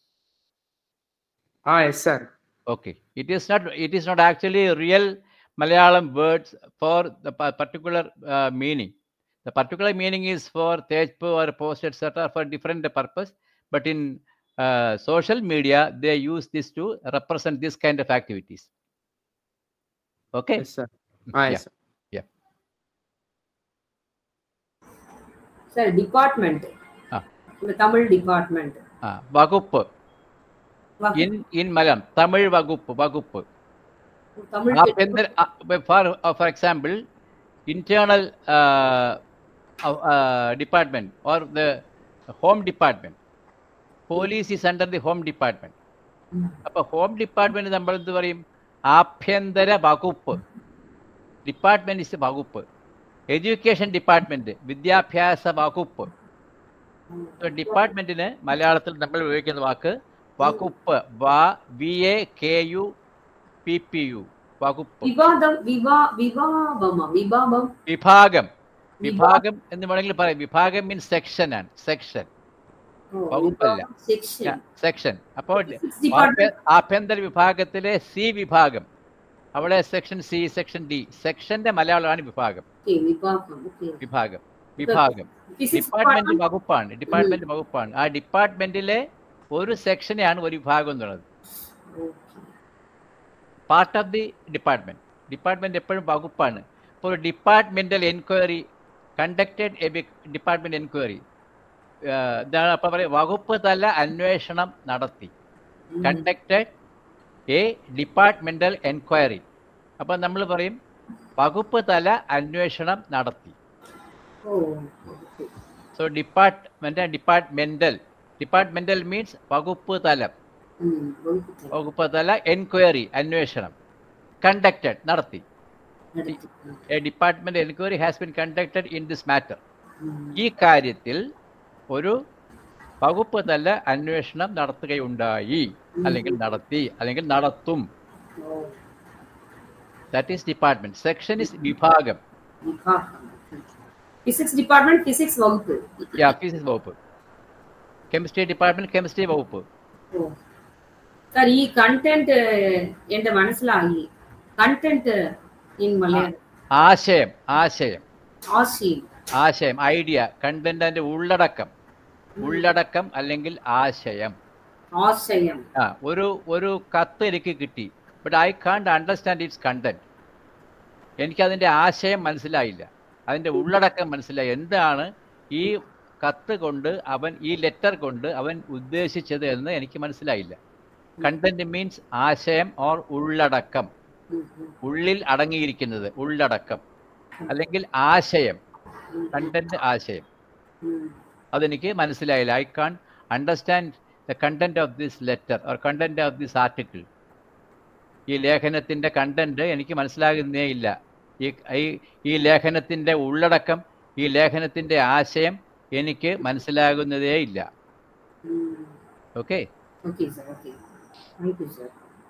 Speaker 7: ஆ yes sir
Speaker 2: Okay. It is not. It is not actually real Malayalam words for the pa- particular uh, meaning. The particular meaning is for Tejpu or post etc. for different purpose. But in uh, social media, they use this to represent this kind of activities. Okay.
Speaker 7: Yes sir ஆ
Speaker 2: Yeah.
Speaker 7: Yes
Speaker 1: sir department
Speaker 2: ஆ.
Speaker 1: இந்த Tamil department
Speaker 2: ആ വകുപ്പ് in in Malayalam Tamil വകുപ്പ് വകുപ്പ്
Speaker 1: தமிழ்
Speaker 2: ആഭ്യന്തര for for example internal department or the home department police is under the home department
Speaker 1: ഉം.
Speaker 2: അപ്പൊ ഹോം ഡിപ്പാർട്ട്മെന്റ് നമ്മൾ എന്ത് പറയും ആഭ്യന്തര വകുപ്പ് ഡിപ്പാർട്ട്മെന്റ് ഇസ് വകുപ്പ് എഡ്യൂക്കേഷൻ ഡിപ്പാർട്ട്മെന്റ് വിദ്യാഭ്യാസ വകുപ്പ് ഡിപ്പാർട്ട്മെന്റിന് മലയാളത്തിൽ നമ്മൾ ഉപയോഗിക്കുന്ന വാക്ക് വകുപ്പ് വ V A K U P P U വകുപ്പ്
Speaker 1: விவாதம் விவா விவாபமா விவாபம்
Speaker 2: വിഭാഗം വിഭാഗം എന്ന് വേണമെങ്കിൽ പറയാം വിഭാഗം മീൻസ് സെക്ഷൻ ആണ് സെക്ഷൻ വകുപ്പല്ല.
Speaker 1: செக்ஷன்
Speaker 2: സെക്ഷൻ അപ്പോൾ
Speaker 1: டிபார்ட்மெண்ட்
Speaker 2: ആഭ്യ- ആഭ്യന്തര വിഭാഗത്തിലെ സി വിഭാഗം അവിടെ സെക്ഷൻ സി സെക്ഷൻ ഡി സെക്ഷന്റെ മലയാളമാണ് വിഭാഗം
Speaker 1: ஓகே விவாகம் ஓகே
Speaker 2: വിഭാഗം വിഭാഗം
Speaker 1: பிசிக்ஸ்
Speaker 2: ഡിപ്പാർട്ട്മെന്റ് വകുപ്പാണ് ഡിപ്പാർട്ട്മെന്റ് വകുപ്പാണ് ആ ഡിപ്പാർട്ട്മെന്റിലെ ഒരു സെക്ഷനെയാണ് ഒരു വിഭാഗം എന്നുള്ളത് part of the department department എപ്പോഴും വകുപ്പാണ് ഇപ്പോൾ ഒരു departmental enquiry conducted a department enquiry ഇതാണ് അപ്പം പറയുക വകുപ്പ് തല അന്വേഷണം നടത്തി കണ്ടക്റ്റഡ് എ ഡിപ്പാർട്ട്മെന്റൽ എൻക്വയറി അപ്പം നമ്മൾ പറയും വകുപ്പ് തല അന്വേഷണം നടത്തി
Speaker 1: ஓ
Speaker 2: so department departmental departmental means വകുപ്പ് തലം
Speaker 1: ம் வகுப்பு
Speaker 2: വകുപ്പ് തല എൻക്വയറി അന്വേഷണം കണ്ടക്റ്റഡ് നടത്തി
Speaker 1: நடத்தி
Speaker 2: a department enquiry has been conducted in this matter
Speaker 1: ம்.
Speaker 2: ഈ കാര്യത്തിൽ ഒരു വകുപ്പ് തല അന്വേഷണം നടത്തുകയുണ്ടായി അല്ലെങ്കിൽ നടത്തി അല്ലെങ്കിൽ നടത്തും
Speaker 1: ஓ
Speaker 2: that is department section is വിഭാഗം
Speaker 1: விபாகம் பிசிக்ஸ் டிபார்ட்மெண்ட் பிசிக்ஸ் வகுப்பு
Speaker 2: യാ ഫിസിക്സ് വകുപ്പ് കെമിസ്ട്രി ഡിപ്പാർട്ട്മെന്റ് കെമിസ്ട്രി വകുപ്പ്
Speaker 1: ఓ సార్ ఈ కంటెంట్ എന്റെ മനസ്സിലായി കണ്ടന്റ് ഇൻ മലയാളം
Speaker 2: ആശയം ആശയം
Speaker 1: ആശയം
Speaker 2: ആശയം ഐഡിയ കണ്ടന്റ് അതിന്റെ ഉള്ളടക്കം ഉള്ളടക്കം അല്ലെങ്കിൽ ആശയം
Speaker 1: ആശയം
Speaker 2: ആ ഒരു ഒരു കത്ത് എനിക്ക് കിട്ടി but I can't understand its content എനിക്കതിൻ്റെ ആശയം മനസ്സിലായില്ല അതിൻ്റെ ഉള്ളടക്കം മനസ്സിലായി എന്താണ് ഈ കത്ത് കൊണ്ട് അവൻ ഈ ലെറ്റർ കൊണ്ട് അവൻ ഉദ്ദേശിച്ചത് എന്ന് എനിക്ക് മനസ്സിലായില്ല കണ്ടന്റ് മീൻസ് ആശയം ഓർ ഉള്ളടക്കം
Speaker 1: ഉം, ഉം,
Speaker 2: ഉള്ളിൽ അടങ്ങിയിരിക്കുന്നത് ഉള്ളടക്കം അല്ലെങ്കിൽ ആശയം
Speaker 1: ഉം,
Speaker 2: കണ്ടന്റ് ആശയം
Speaker 1: ഉം.
Speaker 2: അതെനിക്ക് മനസ്സിലായില്ല I can't understand the content of this letter or content of this article ഈ ലേഖനത്തിൻ്റെ കണ്ടന്റ് എനിക്ക് മനസ്സിലാകുന്നേ ഇല്ല ഈ ഈ- ഈ ലേഖനത്തിൻ്റെ ഉള്ളടക്കം ഈ ലേഖനത്തിൻ്റെ ആശയം എനിക്ക് മനസ്സിലാകുന്നതേ ഇല്ല
Speaker 1: ഉം.
Speaker 2: Okay
Speaker 1: okay sir okay thank you sir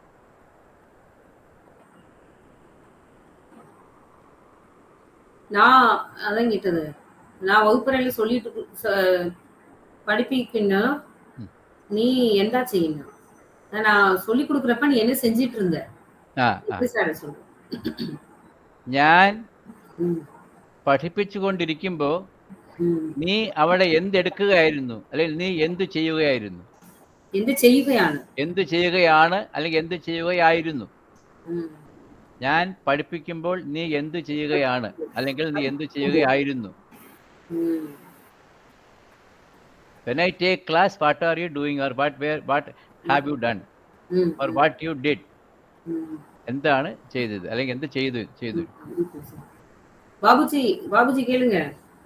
Speaker 1: நான் அதான் கேட்டது நான் வகுப்பறையில சொல்லிட்டு கு- ச- படிப்பிக்கணும்
Speaker 2: ம்.
Speaker 1: நீ என்ன செய்யணும் நான் சொல்லி கொடுக்குறப்ப நீ என்ன செஞ்சிட்டு இருந்த
Speaker 2: ആ ആ
Speaker 1: எப்படி சார் சொல்லு
Speaker 2: ഞാൻ
Speaker 1: ம்,
Speaker 2: പഠിപ്പിച്ചുകൊണ്ടിരിക്കുമ്പോൾ
Speaker 1: ம்.
Speaker 2: നീ അവിടെ എന്തെടുക്കുകയായിരുന്നു അല്ലെങ്കിൽ നീ എന്ത് ചെയ്യുകയായിരുന്നു
Speaker 1: എന്ത് ചെയ്യുകയാണ്
Speaker 2: എന്ത് ചെയ്യുകയാണ് അല്ലെങ്കിൽ എന്ത് ചെയ്യുകയായിരുന്നു
Speaker 1: ഉം,
Speaker 2: ഞാൻ പഠിപ്പിക്കുമ്പോൾ നീ എന്ത് ചെയ്യുകയാണ് അല്ലെങ്കിൽ നീ എന്ത് ചെയ്യുകയായിരുന്നു
Speaker 1: ഉം,
Speaker 2: when i take class what are you doing or what where what have you done
Speaker 1: ഉം,
Speaker 2: or what you did
Speaker 1: ഉം.
Speaker 2: എന്താണ് ചെയ്തത് അല്ലെങ്കിൽ എന്ത് ചെയ്തു ചെയ്തു
Speaker 1: பாபுஜி பாபுஜி கேளுங்க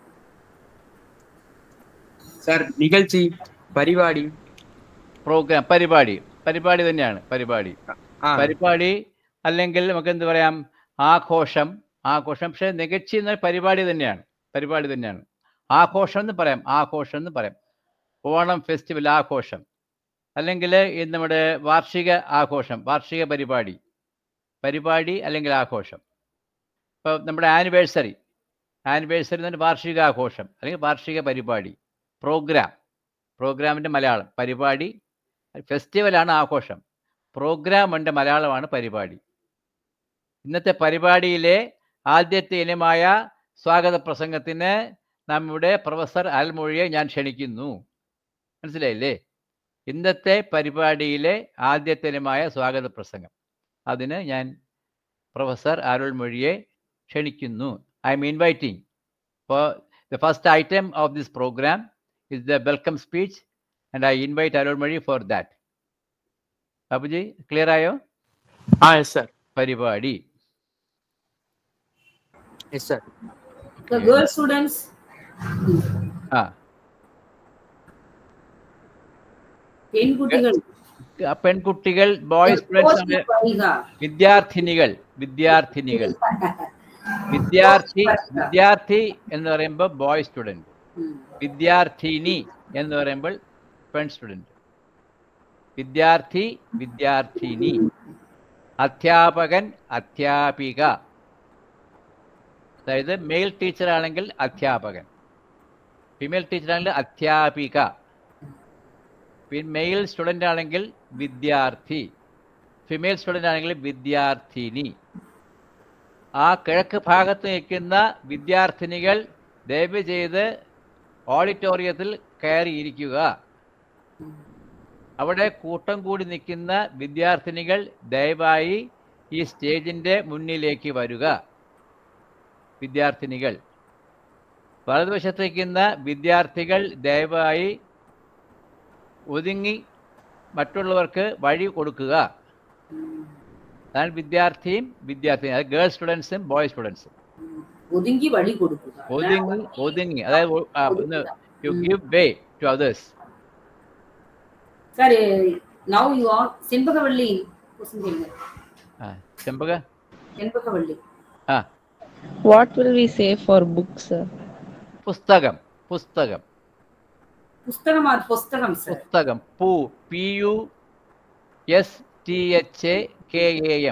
Speaker 7: சார் நிகழ்ச்சி பரிபாடி
Speaker 2: പ്രോഗ്രാം പരിപാടി പരിപാടി തന്നെയാണ് പരിപാടി
Speaker 7: ஆ
Speaker 2: പരിപാടി അല്ലെങ്കിൽ നമുക്ക് എന്ത് പറയാം ആഘോഷം ആഘോഷം പക്ഷേ നികച്ചി എന്ന പരിപാടി തന്നെയാണ് പരിപാടി തന്നെയാണ് ആഘോഷം എന്ന് പറയാം ആഘോഷം എന്ന് പറയാം ഓണം ഫെസ്റ്റിവൽ ആഘോഷം അല്ലെങ്കിൽ ഈ നമ്മുടെ വാർഷിക ആഘോഷം വാർഷിക പരിപാടി പരിപാടി അല്ലെങ്കിൽ ആഘോഷം ഇപ്പോൾ നമ്മുടെ ആനിവേഴ്സറി ആനിവേഴ്സറി എന്ന് പറഞ്ഞാൽ വാർഷിക ആഘോഷം അല്ലെങ്കിൽ വാർഷിക പരിപാടി പ്രോഗ്രാം പ്രോഗ്രാമിൻ്റെ മലയാളം പരിപാടി ഫെസ്റ്റിവലാണ് ആഘോഷം പ്രോഗ്രാമിൻ്റെ മലയാളമാണ് പരിപാടി ഇന്നത്തെ പരിപാടിയിലെ ആദ്യത്തെ ഇനമായ സ്വാഗത പ്രസംഗത്തിന് നമ്മുടെ പ്രൊഫസർ അൽമൊഴിയെ ഞാൻ ക്ഷണിക്കുന്നു മനസ്സിലായില്ലേ ഇന്നത്തെ പരിപാടിയിലെ ആദ്യത്തെ ഇനമായ സ്വാഗത പ്രസംഗം അതിന് ഞാൻ പ്രൊഫസർ അരുൾമൊഴിയെ ക്ഷണിക്കുന്നു I am inviting for the first item of this programme is the welcome speech and I invite Arunmani for that Babuji clear ആയോ
Speaker 3: ആ യെസ് സർ
Speaker 2: പരിപാടി
Speaker 4: Yes, sir.
Speaker 1: The girl students,
Speaker 2: ആ
Speaker 1: പെൺകുട്ടികൾ
Speaker 2: ആ പെൺകുട്ടികൾ ബോയ് സ്റ്റുഡൻസ്
Speaker 1: വരിക
Speaker 2: വിദ്യാർത്ഥിനികൾ വിദ്യാർത്ഥിനികൾ വിദ്യാർത്ഥി വിദ്യാർത്ഥി എന്ന് പറയുമ്പോൾ ബോയ് സ്റ്റുഡൻറ്
Speaker 1: ഉം.
Speaker 2: വിദ്യാർത്ഥിനി എന്ന് പറയുമ്പോൾ പെൺ സ്റ്റുഡൻറ് വിദ്യാർത്ഥി വിദ്യാർത്ഥിനി അധ്യാപകൻ അധ്യാപിക അതായത് മെയിൽ ടീച്ചർ ആണെങ്കിൽ അധ്യാപകൻ ഫീമെയിൽ ടീച്ചർ ആണെങ്കിൽ അധ്യാപിക മെയിൽ സ്റ്റുഡൻ്റ് ആണെങ്കിൽ വിദ്യാർത്ഥി ഫിമെയിൽ സ്റ്റുഡൻ്റ് ആണെങ്കിൽ വിദ്യാർത്ഥിനി ആ കിഴക്ക് ഭാഗത്ത് നിൽക്കുന്ന വിദ്യാർത്ഥിനികൾ ദയവ് ചെയ്ത് ഓഡിറ്റോറിയത്തിൽ കയറിയിരിക്കുക അവിടെ കൂട്ടം കൂടി നിൽക്കുന്ന വിദ്യാർത്ഥിനികൾ ദയവായി ഈ സ്റ്റേജിൻ്റെ മുന്നിലേക്ക് വരിക വിദ്യാർത്ഥിനികൾ വലതുവശത്ത് നിൽക്കുന്ന വിദ്യാർത്ഥികൾ ദയവായി ഒതുങ്ങി മറ്റുള്ളവർക്ക് വഴി കൊടുക്കുക അതാണ് വിദ്യാർത്ഥിയും വിദ്യാർത്ഥിയും അത് ഗേൾ സ്റ്റുഡൻസും ബോയ് സ്റ്റുഡൻസും
Speaker 1: ഒതുങ്ങി വഴി കൊടുക്കുക
Speaker 2: ഒതുങ്ങി ഒതുങ്ങി അതായത് ഒ- ആ, ഒന്ന് you give way to others
Speaker 1: sir now you are Shenbagavalli question கேளுங்க
Speaker 2: ആ ചെമ്പക
Speaker 1: செண்பகவள்ளி
Speaker 2: ആ
Speaker 6: What will we say for books, sir?
Speaker 2: പുസ്തകം പുസ്തകം
Speaker 1: புஸ்தகமா புஸ்தகம் சார்
Speaker 2: പുസ്തകം പൂ P U S T H A K A M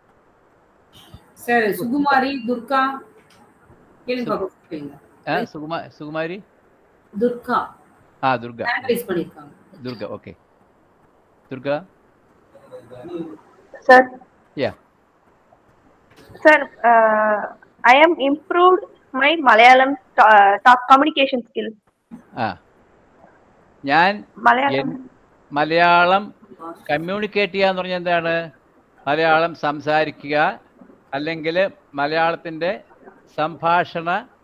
Speaker 1: sir Sukumari Durga கேளுங்க பாப்போம் கேளுங்க
Speaker 2: സുകുമാ സുകുമാരി
Speaker 1: துர்கா
Speaker 2: ആ ദുർഗ
Speaker 1: சானிடைஸ் பண்ணிருக்காங்க
Speaker 2: Durga okay Durga
Speaker 8: Sir,
Speaker 2: Yeah.
Speaker 8: sir, uh, I am improved my Malayalam uh, talk communication skills.
Speaker 2: ആ ഞാൻ
Speaker 8: Malayalam.
Speaker 2: എൻ- മലയാളം കമ്മ്യൂണിക്കേറ്റ് ചെയ്യുക എന്ന് പറഞ്ഞാൽ എന്താണ് മലയാളം സംസാരിക്കുക അല്ലെങ്കിൽ മലയാളത്തിൻ്റെ സംഭാഷണ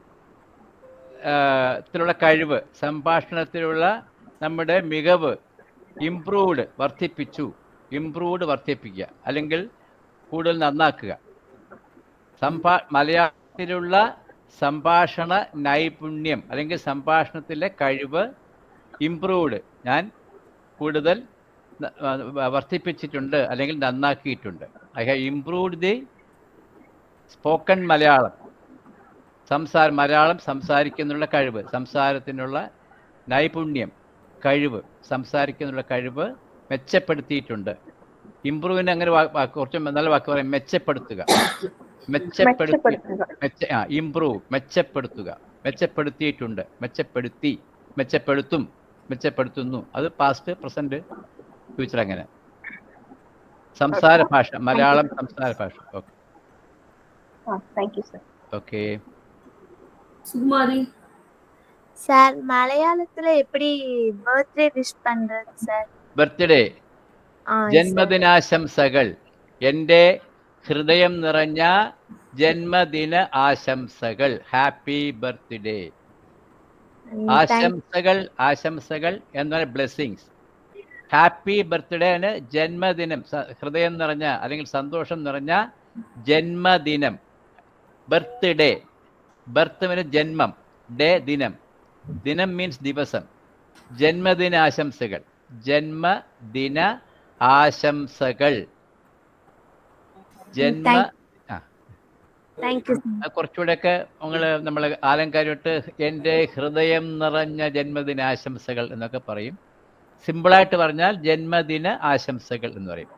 Speaker 2: ആ, ത്തിലുള്ള കഴിവ് സംഭാഷണത്തിലുള്ള നമ്മുടെ മികവ് ഇംപ്രൂവ്ഡ് വർദ്ധിപ്പിച്ചു ഇംപ്രൂവ്ഡ് വർദ്ധിപ്പിക്കുക അല്ലെങ്കിൽ കൂടുതൽ നന്നാക്കുക സംഭാ മലയാളത്തിലുള്ള സംഭാഷണ നൈപുണ്യം അല്ലെങ്കിൽ സംഭാഷണത്തിലെ കഴിവ് ഇംപ്രൂവ്ഡ് ഞാൻ കൂടുതൽ ന- ആ, വർദ്ധിപ്പിച്ചിട്ടുണ്ട് അല്ലെങ്കിൽ നന്നാക്കിയിട്ടുണ്ട് I have improved the spoken Malayalam സംസാര മലയാളം സംസാരിക്കുന്നുള്ള കഴിവ് സംസാരത്തിനുള്ള നൈപുണ്യം കഴിവ് സംസാരിക്കുന്നുള്ള കഴിവ് മെച്ചപ്പെടുത്തിയിട്ടുണ്ട് ഇംപ്രൂവിന് അങ്ങനെ വാ- വാക്ക് കുറച്ച് നല്ല വാക്ക് പറയാം മെച്ചപ്പെടുത്തുക മെച്ചപ്പെടുത്തി
Speaker 8: മെച്ചപ്പെടുത്തുക.
Speaker 2: മെച്ച ആ ഇംപ്രൂവ് മെച്ചപ്പെടുത്തുക മെച്ചപ്പെടുത്തിയിട്ടുണ്ട് മെച്ചപ്പെടുത്തി മെച്ചപ്പെടുത്തും മെച്ചപ്പെടുത്തുന്നു അത് പാസ്റ്റ് പ്രസന്റ് ഫ്യൂച്ചർ അങ്ങനെ സംസാര ഭാഷ മലയാളം സംസാര ഭാഷ okay
Speaker 8: Ah, thank you, sir.
Speaker 2: Okay
Speaker 1: Sukumari
Speaker 9: sir மலையாளத்துல எப்படி பர்த்டே விஷ் பண்றது சார்
Speaker 2: ബർത്ത്ഡേ
Speaker 9: ஆ
Speaker 2: ജന്മദിനാശംസകൾ എൻ്റെ ഹൃദയം നിറഞ്ഞ ജന്മദിന ആശംസകൾ ഹാപ്പി ബർത്ത്ഡേ
Speaker 9: தேங்க்
Speaker 2: ആശംസകൾ ആശംസകൾ എന്നാൽ ബ്ലെസ്സിങ്സ് ഹാപ്പി ബർത്ത്ഡേന് ജന്മദിനം സ- ഹൃദയം നിറഞ്ഞ അല്ലെങ്കിൽ സന്തോഷം നിറഞ്ഞ ജന്മദിനം ബർത്ത്ഡേ ബർത്ത് ജന്മം ഡേ ദിനം ദിനം മീൻസ് ദിവസം ജന്മദിന ആശംസകൾ ജന്മദിന ആശംസകൾ ജന്മ ആ
Speaker 9: தேங்க்யூ
Speaker 2: ആ കുറച്ചുകൂടെയൊക്കെ നിങ്ങൾ നമ്മൾ ആലങ്കാരിട്ട് എൻ്റെ ഹൃദയം നിറഞ്ഞ ജന്മദിന ആശംസകൾ എന്നൊക്കെ പറയും സിമ്പിളായിട്ട് പറഞ്ഞാൽ ജന്മദിന ആശംസകൾ എന്ന് പറയും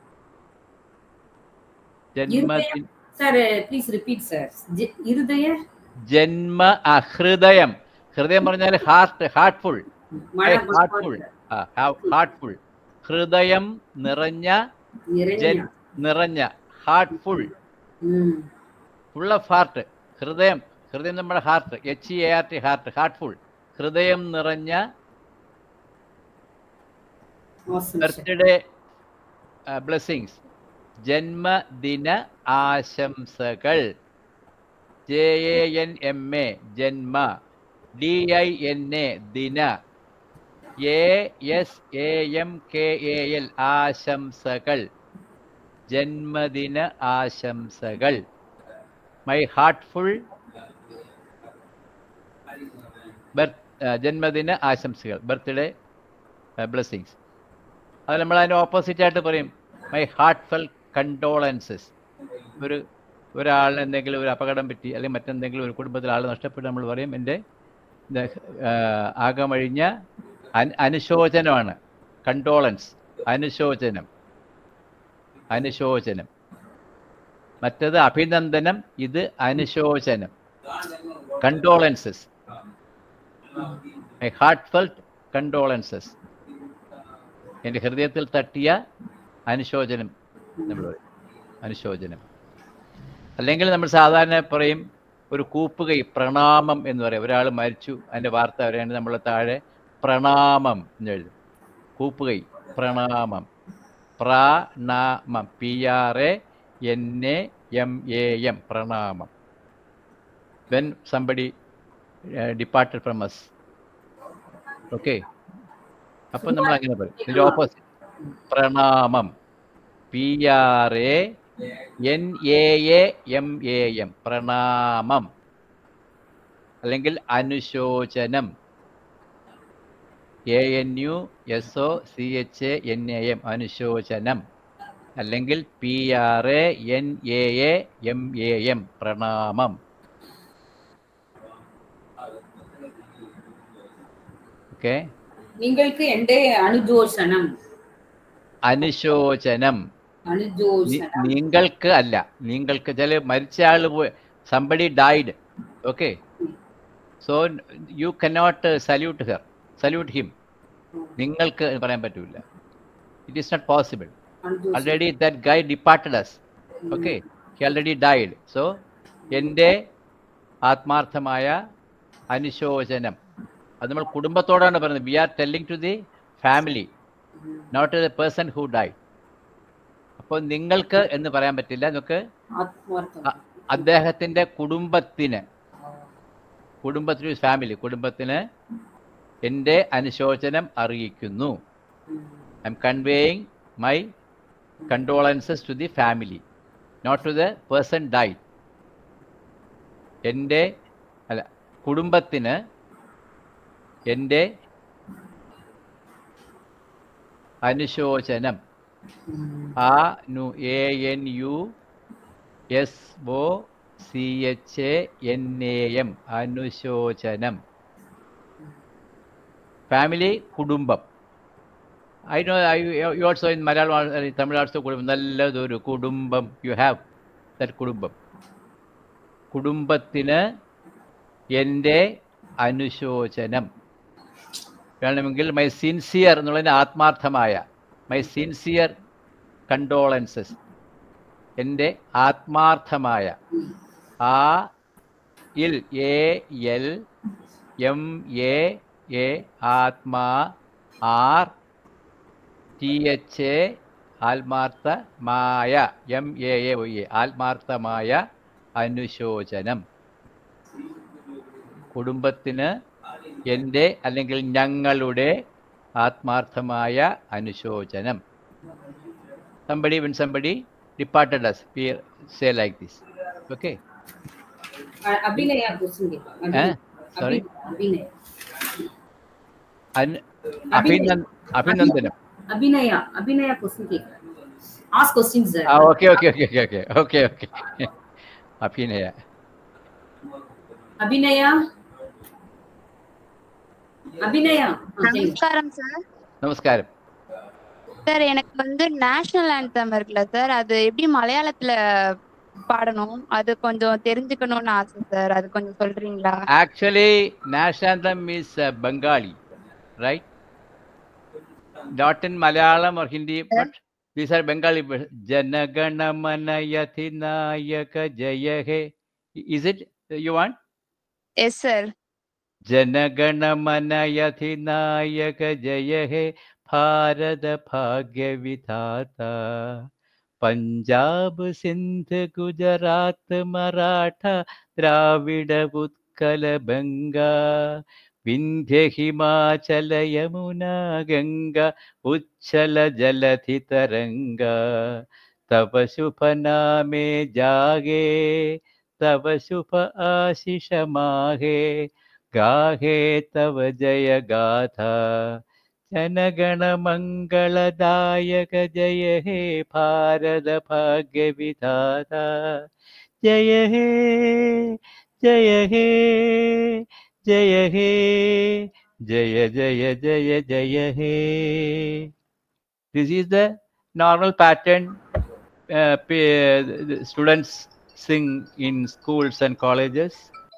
Speaker 2: ജന്മദിന
Speaker 1: சார் ப்ளீஸ் ரிப்பீட் சார் இருதய
Speaker 2: ജന്മ ആ, ഹൃദയം ഹൃദയം പറഞ്ഞാൽ ഹാർട്ട് ഹാർട്ട്ഫുൾ
Speaker 1: மழை
Speaker 2: ഹാർട്ട്ഫുൾ ഹാർട്ട്ഫുൾ ഹൃദയം നിറഞ്ഞ
Speaker 1: நிறைய
Speaker 2: ജൻ- നിറഞ്ഞ ഹാർട്ട്ഫുൾ
Speaker 1: ம்
Speaker 2: ഫുൾ ഓഫ് ഹാർട്ട് ഹൃദയം ഹൃദയം നമ്മുടെ heart H A R T heart heartful ഹൃദയം നിറഞ്ഞ
Speaker 1: awesome, sir.
Speaker 2: ബർത്ത്ഡേ ബ്ലെസ്സിങ്സ് ജന്മദിന ആശംസകൾ J A N M A ജന്മ ഡി ഐ എൻ എ ദിന A S A M K A L ആശംസകൾ ജന്മദിന ആശംസകൾ മൈ ഹാർട്ട്ഫുൾ ബർത്ത് ജന്മദിന ആശംസകൾ ബർത്ത്ഡേ ബ്ലെസ്സിങ്സ് അത് നമ്മൾ അതിന് ഓപ്പോസിറ്റ് ആയിട്ട് പറയും മൈ ഹാർട്ട്ഫെൽ കണ്ടോളൻസസ് ഒരു ഒരാളിന് എന്തെങ്കിലും ഒരു അപകടം പറ്റി അല്ലെങ്കിൽ മറ്റെന്തെങ്കിലും ഒരു കുടുംബത്തിൽ ആൾ നഷ്ടപ്പെട്ട് നമ്മൾ പറയും എൻ്റെ ഇത്, ആ, ആകമഴിഞ്ഞ അൻ- അനുശോചനമാണ് കണ്ടോളൻസ് അനുശോചനം അനുശോചനം മറ്റത് അഭിനന്ദനം ഇത് അനുശോചനം condolences my heartfelt condolences എൻ്റെ ഹൃദയത്തിൽ തട്ടിയ അനുശോചനം നമ്മൾ പറയും അനുശോചനം അല്ലെങ്കിൽ നമ്മൾ സാധാരണ പറയും ഒരു കൂപ്പുകൈ പ്രണാമം എന്ന് പറയും ഒരാൾ മരിച്ചു അതിൻ്റെ വാർത്ത പറയുകയാണെങ്കിൽ നമ്മൾ താഴെ പ്രണാമം എന്ന് എഴുതും കൂപ്പുകൈ പ്രണാമം പ്രണാമം P R A N A M A M പ്രണാമം when somebody departed from us okay അപ്പം നമ്മൾ അങ്ങനെ പറയും ഇതിൻ്റെ ഓപ്പോസിറ്റ് പ്രണാമം P R A N A A M A M പ്രണാമം അല്ലെങ്കിൽ അനുശോചനം A N U S O C H A N A M അനുശോചനം അല്ലെങ്കിൽ P R A N A A M A M പ്രണാമം ഓക്കെ
Speaker 1: നിങ്ങൾക്ക് എന്റെ അനുജോഷണം
Speaker 2: അനുശോചനം നി-
Speaker 1: അനുജോഷണം
Speaker 2: നിങ്ങൾക്ക് അല്ല നിങ്ങൾക്ക് ചില മരിച്ച ആൾ somebody died okay so you cannot salute her salute him നിങ്ങൾക്ക് എന്ന് പറയാൻ പറ്റൂല ഇറ്റ് ഈസ് നോട്ട് പോസിബിൾ
Speaker 1: അനുജോഷണം.
Speaker 2: already that guy departed us okay he already died so എൻ്റെ ആത്മാർത്ഥമായ അനുശോചനം അത് നമ്മൾ കുടുംബത്തോടാണ് പറയുന്നത് we are telling to the family not to the person who die അപ്പോൾ നിങ്ങൾക്ക് എന്ന് പറയാൻ പറ്റില്ല നമുക്ക്
Speaker 1: ആത്മാർത്ഥം
Speaker 2: അ- അദ്ദേഹത്തിൻ്റെ കുടുംബത്തിന് കുടുംബത്തിന് ഫാമിലി കുടുംബത്തിന് എൻ്റെ അനുശോചനം അറിയിക്കുന്നു I am conveying my condolences to the family not to the person die എൻ്റെ അല്ല കുടുംബത്തിന് എൻ്റെ അനുശോചനം ആ നു A N U S O C H A N A M അനുശോചനം ഫാമിലി കുടുംബം I know I you also in Malayalam Tamil also കുടുംബം നല്ലതൊരു കുടുംബം യു ഹാവ് ദറ്റ് കുടുംബം കുടുംബത്തിന് എൻ്റെ അനുശോചനം വേണമെങ്കിൽ മൈ സിൻസിയർ എന്നുള്ളതിന് ആത്മാർത്ഥമായ മൈ സിൻസിയർ കണ്ടോളൻസസ് എൻ്റെ ആത്മാർത്ഥമായ ആ ഇൽ A L M A A ആത്മാ ആർ ടി എച്ച് എ ആത്മാർത്ഥമായ M A A O A ആത്മാർത്ഥമായ അനുശോചനം കുടുംബത്തിന് എൻ്റെ അല്ലെങ്കിൽ ഞങ്ങളുടെ ആത്മാർത്ഥമായ അനുശോചനം somebody when somebody departed us we say like this okay
Speaker 1: അ- അഭിനയ question കേൾക്കാം. അഭിനയ.
Speaker 2: ഏ? Sorry?
Speaker 1: അഭിനയ
Speaker 2: അൻ- അഭിനന്ദ അഭിനന്ദനം
Speaker 1: അഭിനയ അഭിനയ ക്വസ്റ്റ്യൻ കേൾക്കാം ആസ് ക്വസ്റ്റ്യൻസ്
Speaker 2: ആ okay okay okay okay okay okay okay Abhinaya
Speaker 1: Abhinaya Abhinaya ஆ, கேளுங்க.
Speaker 10: நமஸ்காரம் சார்
Speaker 2: നമസ്കാരം
Speaker 10: சார் எனக்கு வந்து நேஷனல் ஆந்தம் இருக்குல்ல சார் அது எப்படி மலையாளத்துல பாடணும் அது கொஞ்சம் தெரிஞ்சுக்கணும்னு ஆசை சார் அது கொஞ்சம் சொல்றீங்களா
Speaker 2: actually national is uh, bengali right not in malayalam or hindi but these are bengali but janagana manayati nayaka jaya he is it you want
Speaker 10: yes sir
Speaker 2: जनगणमनयधिनायक जय हे भारत भाग्य विधाता പഞ്ചാബ് സിന്ധ് ഗുജറാത്ത് മറാഠ ദ്രാവിഡ ഉത്കല ബംഗ വിന്ധ്യ ഹിമാചല യമുന ഗംഗ ഉച്ഛല ജലധി തരംഗ തവ ശുഭ നാമേ ജാഗേ തവ ശുഭ ആശിഷ മാഹേ ഗാഹേ തവ ജയ ഗാഥ जनगण मङ्गलदायक जय हे भारत भाग्यविधाता जय हे जय हे जय हे जय जय जय जय हे this is the normal pattern uh, p- the students sing in schools and colleges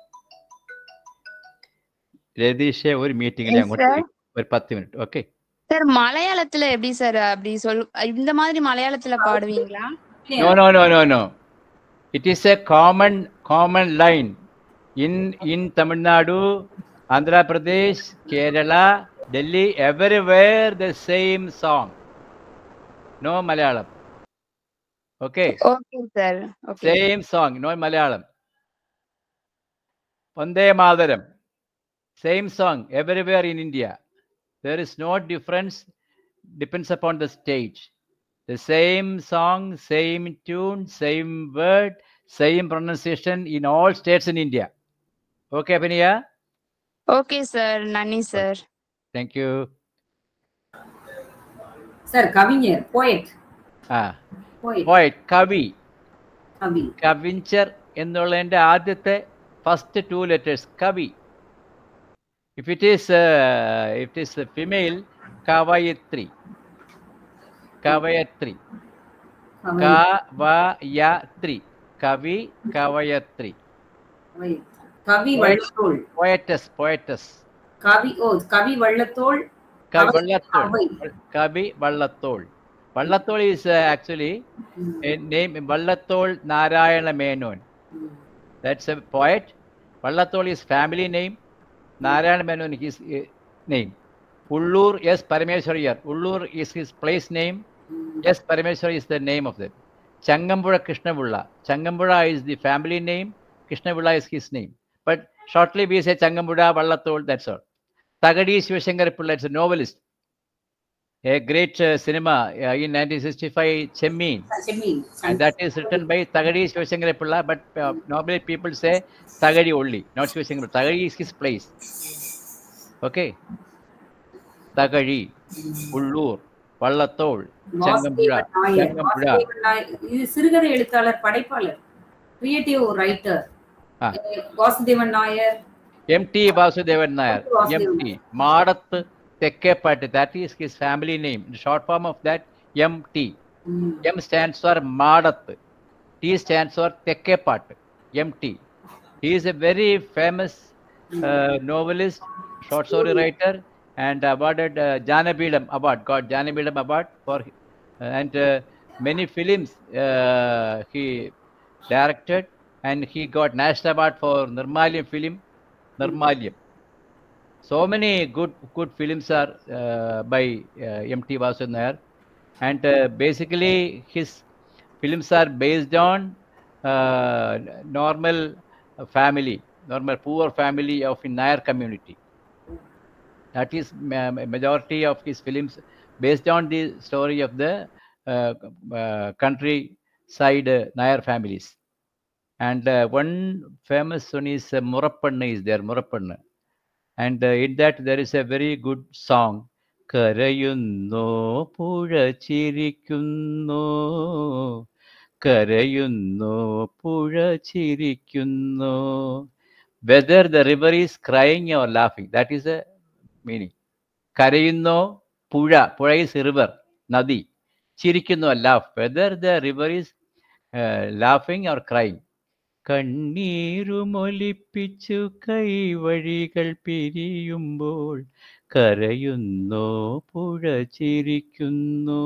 Speaker 2: രതീഷെ ഒരു മീറ്റിംഗിൽ
Speaker 10: Yes,
Speaker 2: അങ്ങോട്ട്
Speaker 10: sir.
Speaker 2: പോയി. ഒരു പത്ത് മിനിറ്റ് ഓക്കെ
Speaker 10: சார் மலையாளத்துல எப்படி சார் அப்படி சொல் இந்த மாதிரி மலையாளத்துல பாடுவீங்களா
Speaker 2: No, no, no, no, no. It is a common common line in in Tamil Nadu, Andhra Pradesh, Kerala, Delhi, everywhere the same song. No Malayalam. Okay.
Speaker 10: Okay sir okay
Speaker 2: Same song, no Malayalam. Vande Madaram. Same song everywhere in India. There is no difference, depends upon the stage. The same song, same tune, same word, same pronunciation in all states in India. Okay, Abhinaya?
Speaker 10: Okay sir நன்றி sir
Speaker 2: Thank you.
Speaker 1: Sir கவிஞர் poet
Speaker 2: Ah,
Speaker 1: poet
Speaker 2: poet, Kavi.
Speaker 1: കവി
Speaker 2: കവിഞ്ചർ എന്നുള്ളതിൻ്റെ ആദ്യത്തെ first two letters കവി if it is it is female കവയത്രി കവയത്രി കവയത്രി കവി കവയത്രി
Speaker 1: കവി വള്ളത്തോൾ
Speaker 2: പോയറ്റസ് പോയറ്റസ്
Speaker 1: കവി ഓ കവി വള്ളത്തോൾ
Speaker 2: കവി
Speaker 1: അവ-
Speaker 2: വള്ളത്തോൾ
Speaker 1: അവൈ.
Speaker 2: കവി Vallathol Vallathol is actually name Vallathol Narayana Menon That's a poet. Vallathol is family name. Narayan Menon his uh, name. Ullur S. Parameswariyar. Ullur is his place name. S. Parameswari is the name of them. Changambura Krishnavulla. Changambura is the family name. Krishnavulla is his name. But shortly we say Changambura, Vallathol, that's all. Tagadi Shivashankar Pilla is a novelist. A great uh, cinema uh, in 1965, Chemmin.
Speaker 1: ചെമ്മീൻ
Speaker 2: And that is written by Tagadi Shivashankar Pilla, but uh, normally people say Tagadi only, not Shivashankar. Tagadi is his place. Okay. Tagadi, Ullur, Vallathol, Changambura,
Speaker 1: Vasudevan Nair
Speaker 2: Changambura.
Speaker 1: Vasudevan Nair இது சிறுகதை எழுத்தாளர் படைப்பாளர் creative writer
Speaker 2: Ah.
Speaker 1: Vasudevan Nair
Speaker 2: M.T. Vasudevan Nair,
Speaker 1: Vasudevan
Speaker 2: M.T. Madat Tekkepat, that is his family name. The short form of that, M.T. M stands for Madat. T stands for Tekkepat, M.T. He is a very famous uh, novelist, short story writer, and awarded uh, Janabidam Award, got Janabidam Award for, uh, and uh, many films uh, he directed, and he got National Award for Nirmalyam film, Nirmalyam. So many good good films are uh, by uh, M.T. Vasudevan Nair, and uh, basically his films are based on uh, normal family, normal poor family of in Nair community. That is ma- ma- majority of his films based on the story of the uh, uh, countryside uh, Nair families. And uh, one famous one is uh, Murappanna is there, Murappanna. And uh, in that there is a very good song. കരയുന്നോ പുഴ ചിരിക്കുന്നോ കരയുന്നോ പുഴ ചിരിക്കുന്നോ whether the river is crying or laughing that is a meaning കരയുന്നോ പുഴ പുഴ is river നദി ചിരിക്കുന്നു laugh whether the river is laughing or crying കണ്ണീരുമൊലിപ്പിച്ചു കൈവഴികൾ പിരിയുമ്പോൾ കരയുന്നോ പുഴ ചിരിക്കുന്നോ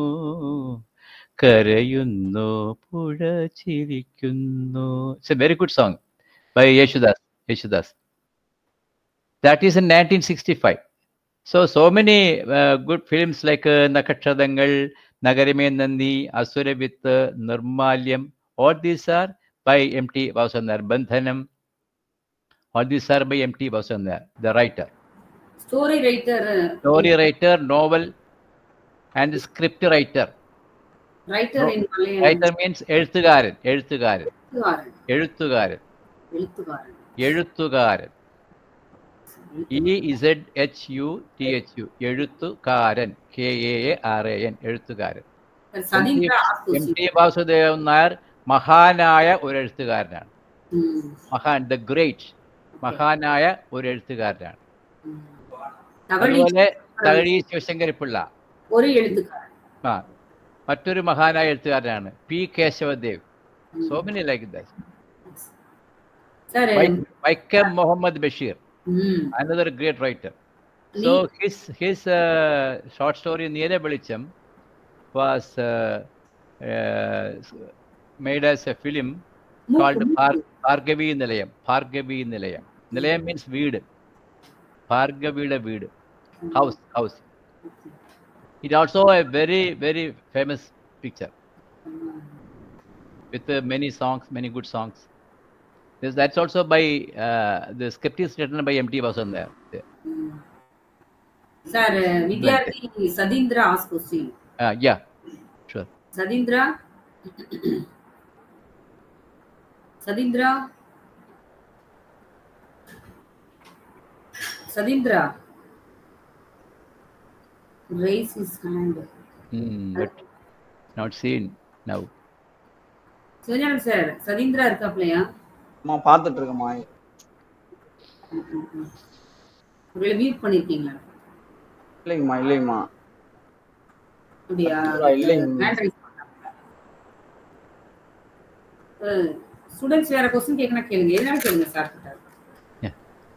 Speaker 2: കരയുന്നോ പുഴ ചിരിക്കുന്നോ it's a very good song by Yesudas Yesudas that is in 1965 so so many uh, good films like uh, nakashadangal Nagarame Nandi Asuravithu Nirmalyam all these are by M T Vasudevan Bandhanam all these are by M T Vasudevan the writer
Speaker 1: story writer
Speaker 2: story writer novel and script writer
Speaker 1: writer in Malayalam
Speaker 2: writer means എഴുത്തുകാരൻ എഴുത്തുകാരൻ
Speaker 1: എഴുത്തുകാരൻ
Speaker 2: എഴുത്തുകാരൻ
Speaker 1: എഴുത്തുകാരൻ
Speaker 2: എഴുത്തുകാരൻ E Z H U T H U എഴുത്തുകാരൻ K A A R A N എഴുത്തുകാരൻ
Speaker 1: Satheendra
Speaker 2: M T Vasudevan Nair മഹാനായ ഒരു എഴുത്തുകാരനാണ്
Speaker 1: ഉം.
Speaker 2: മഹാൻ ദ ഗ്രേറ്റ് മഹാനായ ഒരു എഴുത്തുകാരനാണ്
Speaker 1: തകഴി
Speaker 2: അതുപോലെ തകഴി ശിവശങ്കരപ്പിള്ള
Speaker 1: ഒരു എഴുത്തുകാരൻ
Speaker 2: ആ മറ്റൊരു മഹാനായ എഴുത്തുകാരനാണ് P Kesavadev so many like that
Speaker 1: sir
Speaker 2: Vaikom Muhammad Basheer
Speaker 1: ഉം.
Speaker 2: another great writer. So his his uh, short story Neera Belicham was uh, uh, made as a film called Bhar- Bhargavi Nilayam. Bhargavi Nilayam. Nilayam means weed. Bhargavida weed. House, house. It also a very, very famous picture with uh, many songs, many good songs. Yes, that's also by uh, the script is written by M.T. Vasan there. there.
Speaker 1: Sir Vidyarthi Satheendra ask question
Speaker 2: Uh, yeah, sure.
Speaker 1: Satheendra Satheendra Satheendra raise his hand
Speaker 2: Hmm, but not seen now.
Speaker 1: Sivagnanam sir Satheendra இருக்காப்லையா
Speaker 3: அம்மா பார்த்துட்டு இருக்கேம்மா
Speaker 1: ஒருவேளை mute பண்ணிருக்கீங்களா
Speaker 3: இல்லைங்கம்மா இல்லைங்கம்மா
Speaker 1: அப்படியா
Speaker 3: இல்லைங்க.
Speaker 1: Hand raise பண்ணாங்க. அஹ், ஸ்டூடெண்ட்ஸ் வேற கொஸ்டின் கேட்கணும் கேளுங்க எதனால கேளுங்க சார் கிட்ட
Speaker 2: Yeah.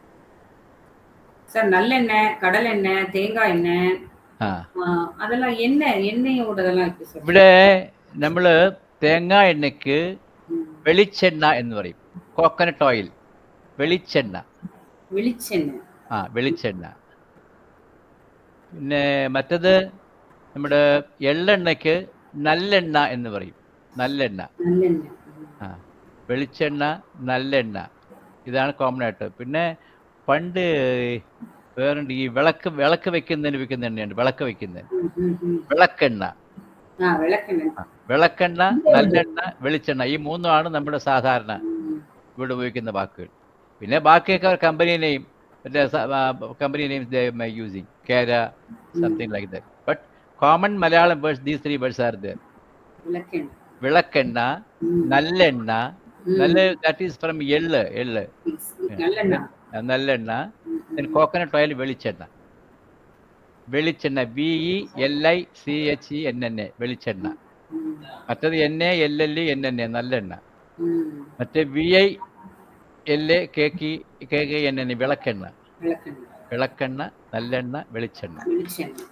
Speaker 1: சார் நல்லெண்ணெய் கடல் எண்ணெய் தேங்காய் எண்ணெய்
Speaker 2: Ah.
Speaker 1: ஆஹ், அதெல்லாம் எண்ணெய் எண்ணெயோடதெல்லாம் இருக்கு சார்
Speaker 2: ഇവിടെ നമ്മൾ തേങ്ങ എണ്ണയ്ക്ക് വെളിച്ചെണ്ണ എന്ന് പറയും കോക്കനട്ട് ഓയിൽ വെളിച്ചെണ്ണ
Speaker 1: வெளிச்செண்ணெய்
Speaker 2: ആ വെളിച്ചെണ്ണ പിന്നെ മറ്റത് നമ്മുടെ എള്ളെണ്ണയ്ക്ക് നല്ലെണ്ണ എന്ന് പറയും നല്ലെണ്ണ
Speaker 1: நல்லெண்ணெய்
Speaker 2: ആ വെളിച്ചെണ്ണ നല്ലെണ്ണ ഇതാണ് കോമൺ ആയിട്ട് പിന്നെ പണ്ട് വേറുണ്ട് ഈ വിളക്ക് വിളക്ക് വെക്കുന്നതിന് വെക്കുന്ന എണ്ണയുണ്ട് വിളക്ക് വെക്കുന്നതിന്
Speaker 1: ம், ம், ம்.
Speaker 2: വിളക്കെണ്ണ
Speaker 1: ஆ விளக்கெண்ணெய்
Speaker 2: വിളക്കെണ്ണ നല്ലെണ്ണ വെളിച്ചെണ്ണ ഈ മൂന്നുമാണ് നമ്മുടെ സാധാരണ ഇവിടെ ഉപയോഗിക്കുന്ന വാക്കുകൾ പിന്നെ ബാക്കിയൊക്കെ കമ്പനി നെയിം മറ്റേ company name using Kera something like that but common Malayalam words these three words are there
Speaker 1: விளக்கெண்ணெய்
Speaker 2: വിളക്കെണ്ണ നല്ലെണ്ണ
Speaker 1: ഉം.
Speaker 2: നല്ല ദാറ്റ് ഈസ് ഫ്രം എള്ള് എള്ള്
Speaker 1: நல்லெண்ணெய்
Speaker 2: നല്ലെണ്ണ കോക്കനട്ട് ഓയിൽ വെളിച്ചെണ്ണ വെളിച്ചെണ്ണ V E L I C H E N N A വെളിച്ചെണ്ണ മറ്റത് N A L L E N N A നല്ലെണ്ണ
Speaker 1: ம்,
Speaker 2: മറ്റേ V I L A K കി K K N N A വിളക്കെണ്ണ
Speaker 1: விளக்கெண்ணெய்
Speaker 2: വിളക്കെണ്ണ നല്ലെണ്ണ വെളിച്ചെണ്ണ
Speaker 1: வெளிச்செண்ணெய்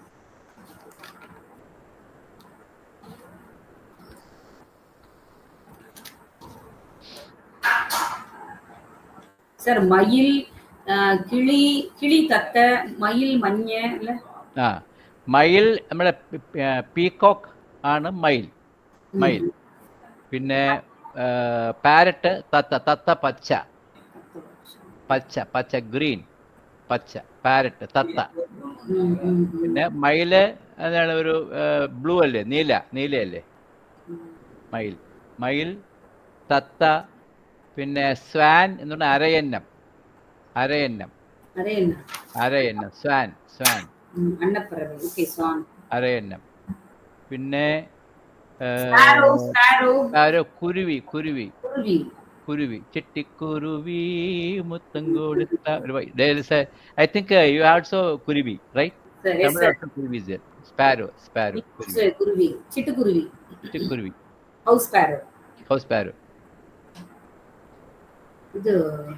Speaker 1: சார் மயில் ஆஹ், கிளி கிளி தத்தை மயில் மഞ്ഞ അല്ല
Speaker 2: ആ മയിൽ നമ്മുടെ പീകോക്ക് ആണ് മയിൽ മയിൽ പിന്നെ പാരറ്റ് തത്ത തത്ത പച്ച പച്ച പച്ച ഗ്രീൻ പച്ച പാരറ്റ് തത്ത
Speaker 1: ഉം, ഉം, ഉം.
Speaker 2: പിന്നെ മയില് അതാണ് ഒരു ബ്ലൂ അല്ലേ നീല നീലയല്ലേ മയിൽ മയിൽ തത്ത പിന്നെ സ്വാൻ എന്ന് പറഞ്ഞാൽ അരയന്നം അരയന്നം
Speaker 1: அதே என்ன
Speaker 2: അരയന്നം സ്വാൻ സ്വാൻ
Speaker 1: ம், அன்னப்பறவை ஓகே ஸ்வான்
Speaker 2: അരയന്നം പിന്നെ
Speaker 1: Sparrow, sparrow.
Speaker 2: സ്പാരോ കുരുവി കുരുവി
Speaker 1: குருவி
Speaker 2: കുരുവി ചിട്ടിക്കുരുവി മുത്തം കൊടുത്ത ഐ തിങ്ക് യു ആൾസോ കുരുവി റൈറ്റ്
Speaker 1: Sir, yes, sir.
Speaker 2: കുരുവി സ്പാരോ സ്പാരോ കുരുവി
Speaker 1: சரி, குருவி சிட்டுக்குருவி
Speaker 2: ചിട്ടിക്കുരുവി
Speaker 1: ஹவுஸ் ஸ்பேரோ
Speaker 2: ഹൗസ് സ്പാരോ
Speaker 1: இது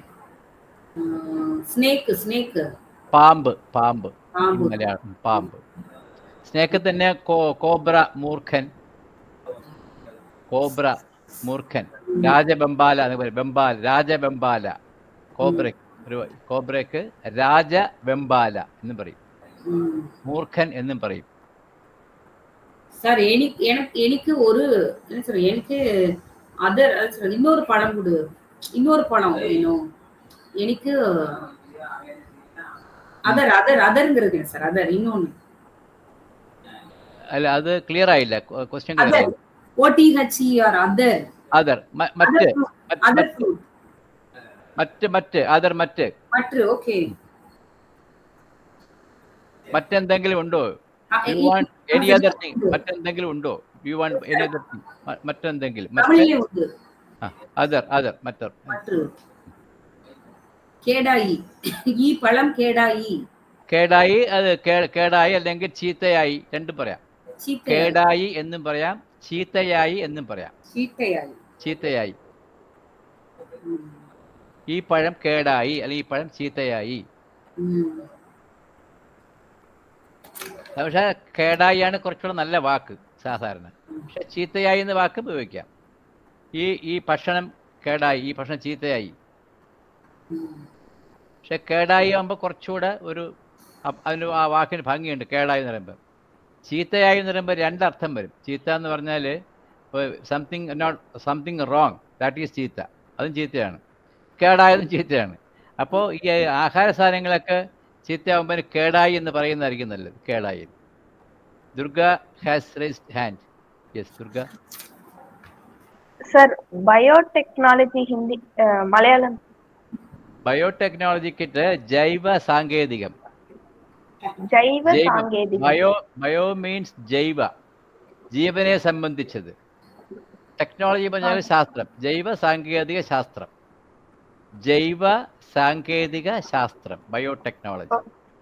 Speaker 1: സ്നേക്ക് സ്നേക്ക്
Speaker 2: പാമ്പ് പാമ്പ്
Speaker 1: പാമ്പ്.
Speaker 2: in മലയാളം പാമ്പ് സ്നേക്ക് തന്നെ കോ- കോബ്ര മൂർഖൻ കോബ്ര മൂർഖൻ രാജബെമ്പാല എന്ന് പറയും ബെമ്പാല രാജബെമ്പാല കോബ്ര ഒരു കോബ്രയ്ക്ക് രാജബെമ്പാല എന്ന് പറയും മൂർഖൻ എന്നും പറയും
Speaker 1: சார் எனக்கு எனக்கு எனக்கு ஒரு என்ன சொல்ற எனக்கு அதர் சொல்றது இன்னொரு பழம் கொடு இன்னொரு பழம் வேணும் எனக்கு அதர் அதர் அதர்ங்கிறது சார் அதர் இன்னொன்னு
Speaker 2: അല്ല അത് ക്ലിയർ ആയില്ല ക്വസ്റ്റ്യൻ ക്ലിയർ
Speaker 1: அதர்
Speaker 2: ആയില്ല
Speaker 1: ஓடிஹெச்இஆர் அதர்
Speaker 2: അതർ മറ്റ്
Speaker 1: அதர்
Speaker 2: മറ്റ്
Speaker 1: அதர்
Speaker 2: മറ്റ്
Speaker 1: ஃப்ரூட்
Speaker 2: മറ്റ് മറ്റ് അതർ മറ്റ്
Speaker 1: மற்று ஓகே
Speaker 2: മറ്റെന്തെങ്കിലും ഉണ്ടോ you want any other thing മറ്റെന്തെങ്കിലും ഉണ്ടോ you want any other thing മറ്റെന്തെങ്കിലും മറ്റ്
Speaker 1: தமிழிலே உண்டு
Speaker 2: അതർ അതർ മറ്റർ
Speaker 1: மற்று കേടായി ഈ പഴം കേടായി
Speaker 2: കേടായി അത് കേ- കേടായി അല്ലെങ്കിൽ ചീത്തയായി രണ്ടും പറയാം
Speaker 1: ചീത്തയായി
Speaker 2: കേടായി എന്നും പറയാം ചീത്തയായി എന്നും പറയാം
Speaker 1: ചീത്തയായി
Speaker 2: ചീത്തയായി
Speaker 1: ഉം.
Speaker 2: ഈ പഴം കേടായി അല്ലെങ്കിൽ ഈ പഴം ചീത്തയായി
Speaker 1: ഉം.
Speaker 2: പക്ഷെ കേടായിയാണ് കുറച്ചുകൂടെ നല്ല വാക്ക് സാധാരണ പക്ഷെ ചീത്തയായി എന്ന വാക്ക് ഉപയോഗിക്കാം ഈ ഈ ഭക്ഷണം കേടായി ഈ ഭക്ഷണം ചീത്തയായി
Speaker 1: ഉം.
Speaker 2: പക്ഷെ കേടായി ആകുമ്പോൾ കുറച്ചുകൂടെ ഒരു അ- അതിന് ആ വാക്കിന് ഭംഗിയുണ്ട് കേടായി എന്ന് പറയുമ്പോൾ ചീത്തയായി എന്ന് പറയുമ്പോൾ രണ്ടർത്ഥം വരും ചീത്ത എന്ന് പറഞ്ഞാൽ something not something wrong that is ചീത്ത അതും ചീത്തയാണ് കേടായതും ചീത്തയാണ് അപ്പോൾ ഈ ആഹാര സാധനങ്ങളൊക്കെ ചീത്തയാകുമ്പോൾ കേടായി എന്ന് പറയുന്നതായിരിക്കും നല്ലത് കേടായി Durga has raised hand yes Durga
Speaker 8: sir biotechnology Hindi ഏഹ്, മലയാളം
Speaker 2: ബയോടെക്നോളജിക്കിട്ട് ജൈവ സാങ്കേതികം
Speaker 8: ജൈവ
Speaker 2: ജൈവ
Speaker 8: സാങ്കേതികം
Speaker 2: ബയോ ബയോ മീൻസ് ജൈവ ജീവനെ സംബന്ധിച്ചത് ടെക്നോളജി പറഞ്ഞാൽ ശാസ്ത്രം ജൈവ സാങ്കേതിക ശാസ്ത്രം ജൈവ സാങ്കേതിക ശാസ്ത്രം biotechnology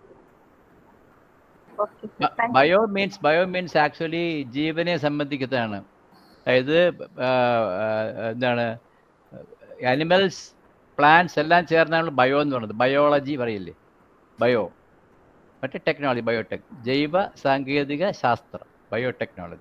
Speaker 8: okay sir thank
Speaker 2: bio means bio means actually ജീവനെ സംബന്ധിക്കുന്നതാണ് അതായത് ആ, ആ, എന്താണ് അനിമൽസ് പ്ലാന്റ്സ് എല്ലാം ചേർന്നാണ് ബയോ എന്ന് പറയുന്നത് ബയോളജി പറയില്ലേ ബയോ മറ്റേ ടെക്നോളജി ബയോടെക് ജൈവ സാങ്കേതിക ശാസ്ത്രം ബയോടെക്നോളജി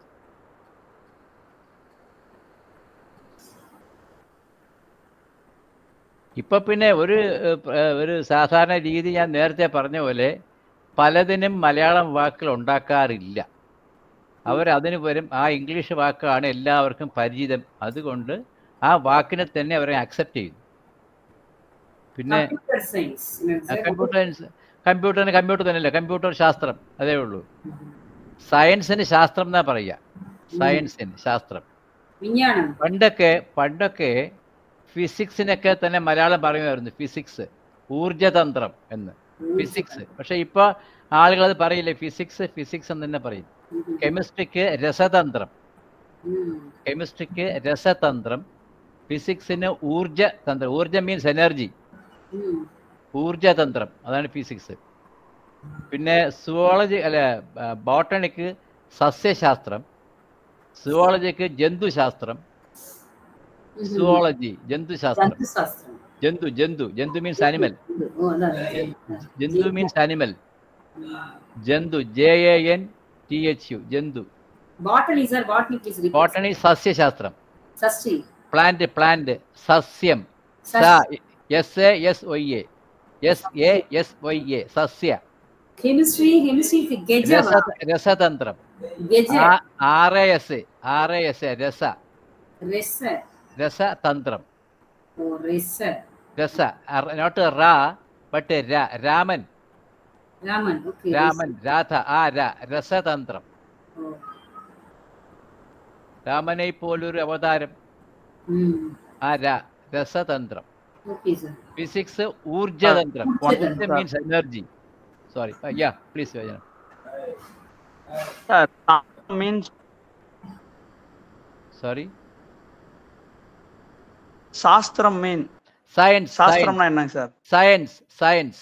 Speaker 2: ഇപ്പൊ പിന്നെ ഒരു ഏഹ്, പ്ര- ഏഹ്, ഒരു സാധാരണ രീതി ഞാൻ നേരത്തെ പറഞ്ഞ പോലെ പലതിനും മലയാളം വാക്കുകൾ ഉണ്ടാക്കാറില്ല അവർ അതിന് പകരം ആ ഇംഗ്ലീഷ് വാക്കാണ് എല്ലാവർക്കും പരിചിതം അതുകൊണ്ട് ആ വാക്കിനെ തന്നെ അവരെ അക്സെപ്റ്റ് ചെയ്യുന്നു പിന്നെ
Speaker 1: കമ്പ്യൂട്ടർ സയൻസ്
Speaker 2: കമ്പ്യൂട്ടർ കമ്പ്യൂട്ടറിന് കമ്പ്യൂട്ടർ തന്നെയല്ല കമ്പ്യൂട്ടർ ശാസ്ത്രം അതേ ഉള്ളൂ സയൻസിന് ശാസ്ത്രം എന്നാ പറയുക സയൻസിന് ശാസ്ത്രം
Speaker 1: വിജ്ഞാനം
Speaker 2: പണ്ടൊക്കെ പണ്ടൊക്കെ ഫിസിക്സിനൊക്കെ തന്നെ മലയാളം പറയുമായിരുന്നു ഫിസിക്സ് ഊർജതന്ത്രം എന്ന് ഫിസിക്സ് പക്ഷെ ഇപ്പൊ ആളുകൾ അത് പറയില്ല ഫിസിക്സ് ഫിസിക്സ് എന്ന് തന്നെ പറയും കെമിസ്ട്രിക്ക് രസതന്ത്രം കെമിസ്ട്രിക്ക് രസതന്ത്രം ഫിസിക്സിന് ഊർജ തന്ത്രം ഊർജം മീൻസ് എനർജി ഊർജതന്ത്രം അതാണ് ഫിസിക്സ് പിന്നെ സുവോളജി അല്ല ബോട്ടണിക്ക് സസ്യശാസ്ത്രം സുവോളജിക്ക് ജന്തുശാസ്ത്രം സുവോളജി ജന്തുശാസ്ത്രം
Speaker 1: ജന്തുശാസ്ത്രം
Speaker 2: ജന്തു ജന്തു ജന്തു മീൻസ് അനിമൽ
Speaker 1: ഓ അതാ
Speaker 2: ജന്തു മീൻസ് അനിമൽ ജന്തു J A N T H U ജന്തു
Speaker 1: botany sir botany please
Speaker 2: botany സസ്യശാസ്ത്രം
Speaker 1: സസ്റ്റി
Speaker 2: പ്ലാന്റ് പ്ലാന്റ് സസ്യം S A S Y A S A S Y A സസ്യ
Speaker 1: കെമിസ്ട്രി കെമിസ്ട്രി ഗജ
Speaker 2: രസ രസതന്ത്രം
Speaker 1: ഗജ
Speaker 2: R A S R A S രസ
Speaker 1: രസ
Speaker 2: രസതന്ത്രം
Speaker 1: ഓ രസ
Speaker 2: രസ നോട്ട് റാ ബട്ട് രാമൻ
Speaker 1: രാമൻ ഓക്കെ
Speaker 2: രാമൻ രാധ ആ ര രസതന്ത്രം രാമനെ പോലൊരു അവതാരം ആ ര രസതന്ത്രം
Speaker 1: ഓക്കെ സർ
Speaker 2: ഫിസിക്സ് ഊർജതന്ത്രം
Speaker 1: ഊർജ്ജതന്ത്രം.
Speaker 2: Means energy sorry yeah please വചനം
Speaker 3: Sir, means
Speaker 2: സോറി
Speaker 3: சாஸ்திரம் மீன்
Speaker 2: സയൻസ്
Speaker 3: சாஸ்திரம்னா என்னங்க சார்
Speaker 2: സയൻസ് സയൻസ്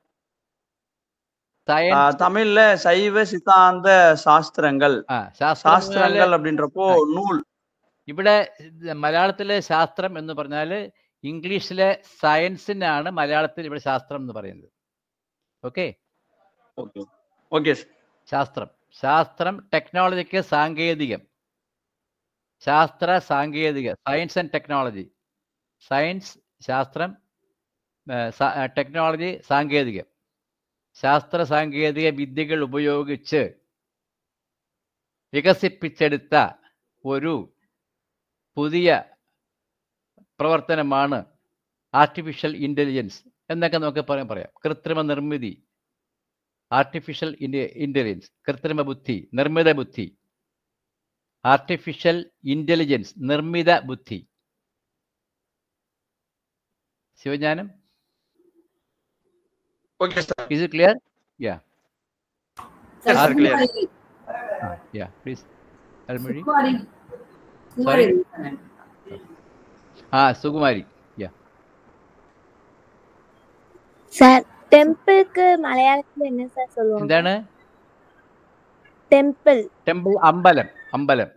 Speaker 2: സയൻസ്
Speaker 3: தமிழ்ல சைவ சித்தாந்த சாஸ்திரங்கள்
Speaker 2: ആ ശാസ്ത്രം
Speaker 3: சாஸ்திரங்கள் அப்படின்றப்போ நூல்
Speaker 2: ഇവിടെ ഇത് മലയാളത്തിലെ ശാസ്ത്രം എന്ന് പറഞ്ഞാൽ ഇംഗ്ലീഷിലെ സയൻസിനാണ് മലയാളത്തിൽ ഇവിടെ ശാസ്ത്രം എന്ന് പറയുന്നത് ഓക്കെ
Speaker 3: ஓகே ஓகே
Speaker 2: ശാസ്ത്രം ശാസ്ത്രം ടെക്നോളജിക്ക് സാങ്കേതികം ശാസ്ത്ര സാങ്കേതിക സയൻസ് ആൻഡ് ടെക്നോളജി സയൻസ് ശാസ്ത്രം ടെക്നോളജി സാങ്കേതികം ശാസ്ത്ര സാങ്കേതിക വിദ്യകൾ ഉപയോഗിച്ച് വികസിപ്പിച്ചെടുത്ത ഒരു പുതിയ പ്രവർത്തനമാണ് ആർട്ടിഫിഷ്യൽ ഇൻ്റലിജൻസ് എന്നൊക്കെ നമുക്ക് പറയാൻ പറയാം കൃത്രിമ നിർമ്മിതി ആർട്ടിഫിഷ്യൽ ഇൻ്റലിജൻസ് കൃത്രിമ ബുദ്ധി നിർമ്മിത ബുദ്ധി ആർട്ടിഫിഷ്യൽ ഇൻ്റലിജൻസ് നിർമ്മിത ബുദ്ധി Sivagnanam
Speaker 3: okay sir
Speaker 2: Is it clear? Yeah.
Speaker 1: Sir,
Speaker 3: Yes, sir, clear.
Speaker 1: Sukumari,
Speaker 2: Ah, yeah, please. Almuri.
Speaker 1: Sukumari, Sukumari
Speaker 2: Sorry?
Speaker 1: ഇരുന്നാണ്.
Speaker 2: Ah, Sugumari. Yeah.
Speaker 9: சார் டெம்பிளுக்கு மலையாளத்துல என்ன சார் சொல்லுவாங்க
Speaker 2: എന്താണ്
Speaker 9: டெம்பிள்
Speaker 2: ടെമ്പിൾ അമ്പലം അമ്പലം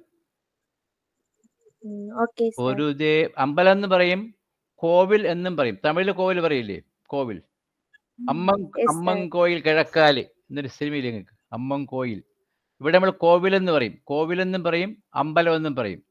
Speaker 9: ஓகே சார்
Speaker 2: ഒരു ദേ അമ്പലം എന്ന് പറയും കോവിൽ എന്നും പറയും തമിഴിൽ കോവിൽ പറയില്ലേ കോവിൽ അമ്മൻ
Speaker 9: Yes, sir.
Speaker 2: അമ്മൻ കോയിൽ കിഴക്കാല് എന്നൊരു സിനിമയില്ലേ നിങ്ങൾക്ക് അമ്മൻ കോയിൽ ഇവിടെ നമ്മൾ കോവിൽ എന്ന് പറയും കോവിൽ എന്നും പറയും അമ്പലം എന്നും പറയും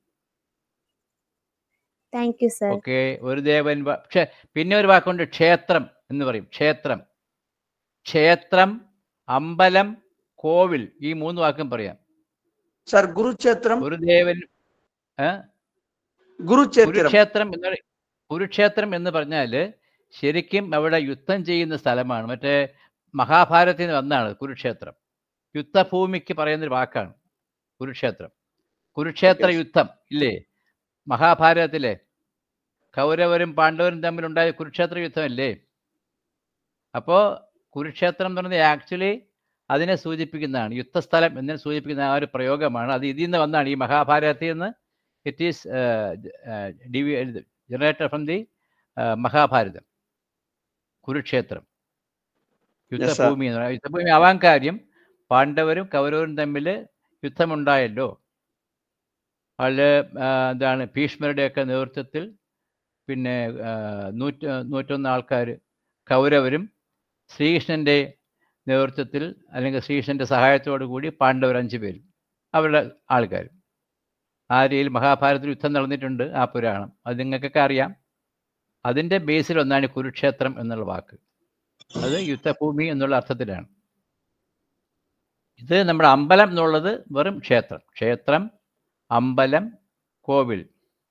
Speaker 9: தேங்க் யூ சார்
Speaker 2: ഓക്കെ ഒരു ദേവൻ വ- പക്ഷെ പിന്നെ ഒരു വാക്കുണ്ട് ക്ഷേത്രം എന്ന് പറയും ക്ഷേത്രം ക്ഷേത്രം അമ്പലം കോവിൽ ഈ മൂന്ന് വാക്കും പറയാം
Speaker 3: സാർ കുരുക്ഷേത്രം
Speaker 2: ഒരു ദേവൻ ഏ?
Speaker 3: കുരുക്ഷേത്രം
Speaker 2: കുരുക്ഷേത്രം എന്ന് പറ- കുരുക്ഷേത്രം എന്ന് പറഞ്ഞാല് ശരിക്കും അവിടെ യുദ്ധം ചെയ്യുന്ന സ്ഥലമാണ് മറ്റേ മഹാഭാരതത്തിൽ നിന്ന് വന്നാണ് കുരുക്ഷേത്രം യുദ്ധഭൂമിക്ക് പറയുന്നൊരു വാക്കാണ് കുരുക്ഷേത്രം കുരുക്ഷേത്ര
Speaker 3: Okay.
Speaker 2: യുദ്ധം ഇല്ലേ മഹാഭാരതത്തിലെ കൗരവരും പാണ്ഡവരും തമ്മിലുണ്ടായ കുരുക്ഷേത്ര യുദ്ധമല്ലേ അപ്പോൾ കുരുക്ഷേത്രം എന്ന് പറയുന്നത് ആക്ച്വലി അതിനെ സൂചിപ്പിക്കുന്നതാണ് യുദ്ധസ്ഥലം എന്നതിനെ സൂചിപ്പിക്കുന്ന ആ ഒരു പ്രയോഗമാണ് അത് ഇതിൽ നിന്ന് വന്നാണ് ഈ മഹാഭാരതത്തിൽ നിന്ന് ഇറ്റ് ഈസ് ഡിവി generated from the Mahabharata Kurukshetra യുദ്ധഭൂമി എന്ന് പറയുന്നത് യുദ്ധഭൂമി ആവാൻ കാര്യം പാണ്ഡവരും കൗരവരും തമ്മിൽ യുദ്ധമുണ്ടായല്ലോ അതിൽ എന്താണ് ഭീഷ്മരുടെയൊക്കെ നേതൃത്വത്തിൽ പിന്നെ ആ, നൂറ്റ നൂറ്റൊന്ന് ആൾക്കാർ കൗരവരും ശ്രീകൃഷ്ണൻ്റെ നേതൃത്വത്തിൽ അല്ലെങ്കിൽ ശ്രീകൃഷ്ണൻ്റെ സഹായത്തോടു കൂടി പാണ്ഡവർ അഞ്ച് പേരും അവരുടെ ആൾക്കാർ ആ രീതിയിൽ മഹാഭാരതത്തിൽ യുദ്ധം നടന്നിട്ടുണ്ട് ആ പുരാണം അത് നിങ്ങൾക്കൊക്കെ അറിയാം അതിൻ്റെ ബേസിൽ ഒന്നാണ് ഈ കുരുക്ഷേത്രം എന്നുള്ള വാക്ക് അത് യുദ്ധഭൂമി എന്നുള്ള അർത്ഥത്തിലാണ് ഇത് നമ്മുടെ അമ്പലം എന്നുള്ളത് വെറും ക്ഷേത്രം ക്ഷേത്രം അമ്പലം കോവിൽ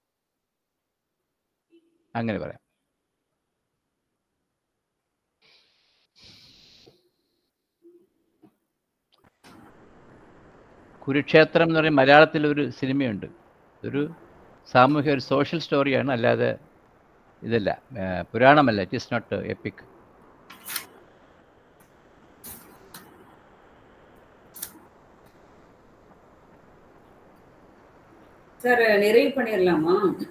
Speaker 2: അങ്ങനെ പറയാം കുരുക്ഷേത്രം എന്ന് പറയുന്ന മലയാളത്തിൽ ഒരു സിനിമയുണ്ട് ഒരു സാമൂഹ്യ ഒരു സോഷ്യൽ സ്റ്റോറിയാണ് അല്ലാതെ ഇതല്ല ആ, പുരാണമല്ല it is not epic
Speaker 1: sir நிறைவு பண்ணிடலாமா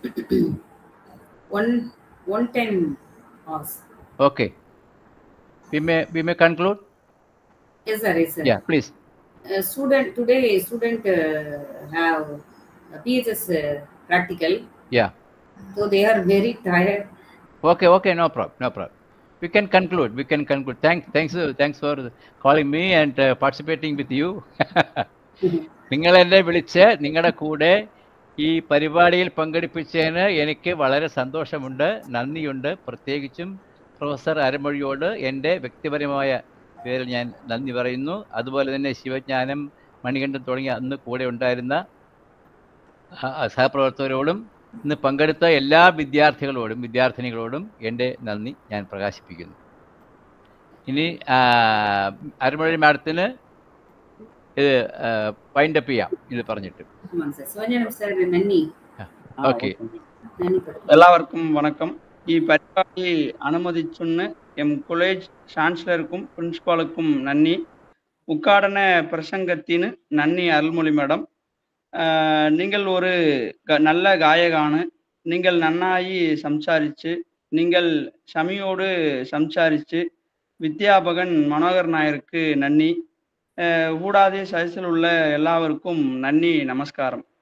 Speaker 1: one one ten hours
Speaker 2: okay we may we may conclude
Speaker 1: yes sir yes sir
Speaker 2: yeah please
Speaker 1: student today student uh, have a PHS uh, practical
Speaker 2: yeah
Speaker 1: so they are very tired
Speaker 2: Okay, okay, no problem, no problem. We can conclude. We can conclude. Thanks, thanks, uh, thanks for calling me and uh, participating with you. നിങ്ങൾ എന്നെ വിളിച്ച് നിങ്ങളുടെ കൂടെ ഈ പരിപാടിയിൽ പങ്കെടുപ്പിച്ചതിന് എനിക്ക് വളരെ സന്തോഷമുണ്ട് നന്ദിയുണ്ട് പ്രത്യേകിച്ചും പ്രൊഫസർ അരമൊഴിയോട് എൻ്റെ വ്യക്തിപരമായ പേരിൽ ഞാൻ നന്ദി പറയുന്നു അതുപോലെ തന്നെ ശിവജ്ഞാനം മണികണ്ഠൻ തുടങ്ങിയ അന്ന് കൂടെ ഉണ്ടായിരുന്ന ആ, ആ, സഹപ്രവർത്തകരോടും ഇന്ന് പങ്കെടുത്ത എല്ലാ വിദ്യാർത്ഥികളോടും വിദ്യാർത്ഥിനികളോടും എൻ്റെ നന്ദി ഞാൻ പ്രകാശിപ്പിക്കുന്നു ഇനി ആ, അരുമൊഴി മാഡത്തിന് ഇത് വൈൻഡപ്പ് ചെയ്യാം ഇത് പറഞ്ഞിട്ട്
Speaker 1: ஆமாங்க சார் சிவஞானம் சார் நன்னி
Speaker 2: ഓക്കെ
Speaker 1: நன்னி படுத்து
Speaker 3: എല്ലാവർക്കും വണക്കം ഈ പരിപാടി അനുമതിച്ചൊന്ന് എം കോളേജ് ചാൻസലർക്കും പ്രിൻസിപ്പാളുക്കും നന്ദി ഉദ്ഘാടന പ്രസംഗത്തിന് നന്ദി അരുൾമொழி மேடம் ஆஹ் நீங்கள் ஒரு க- நல்ல காயகானு நீங்கள் நன்னாയി സംസാരിച്ച് നിങ്ങൾ ക്ഷമയോട് സംസാരിച്ച് വിദ്യാപകൻ മനോഹർ നായർക്ക് നന്ദി ആഹ് കൂടാതെ സദസ്സിലുള്ള എല്ലാവർക്കും നന്ദി നമസ്കാരം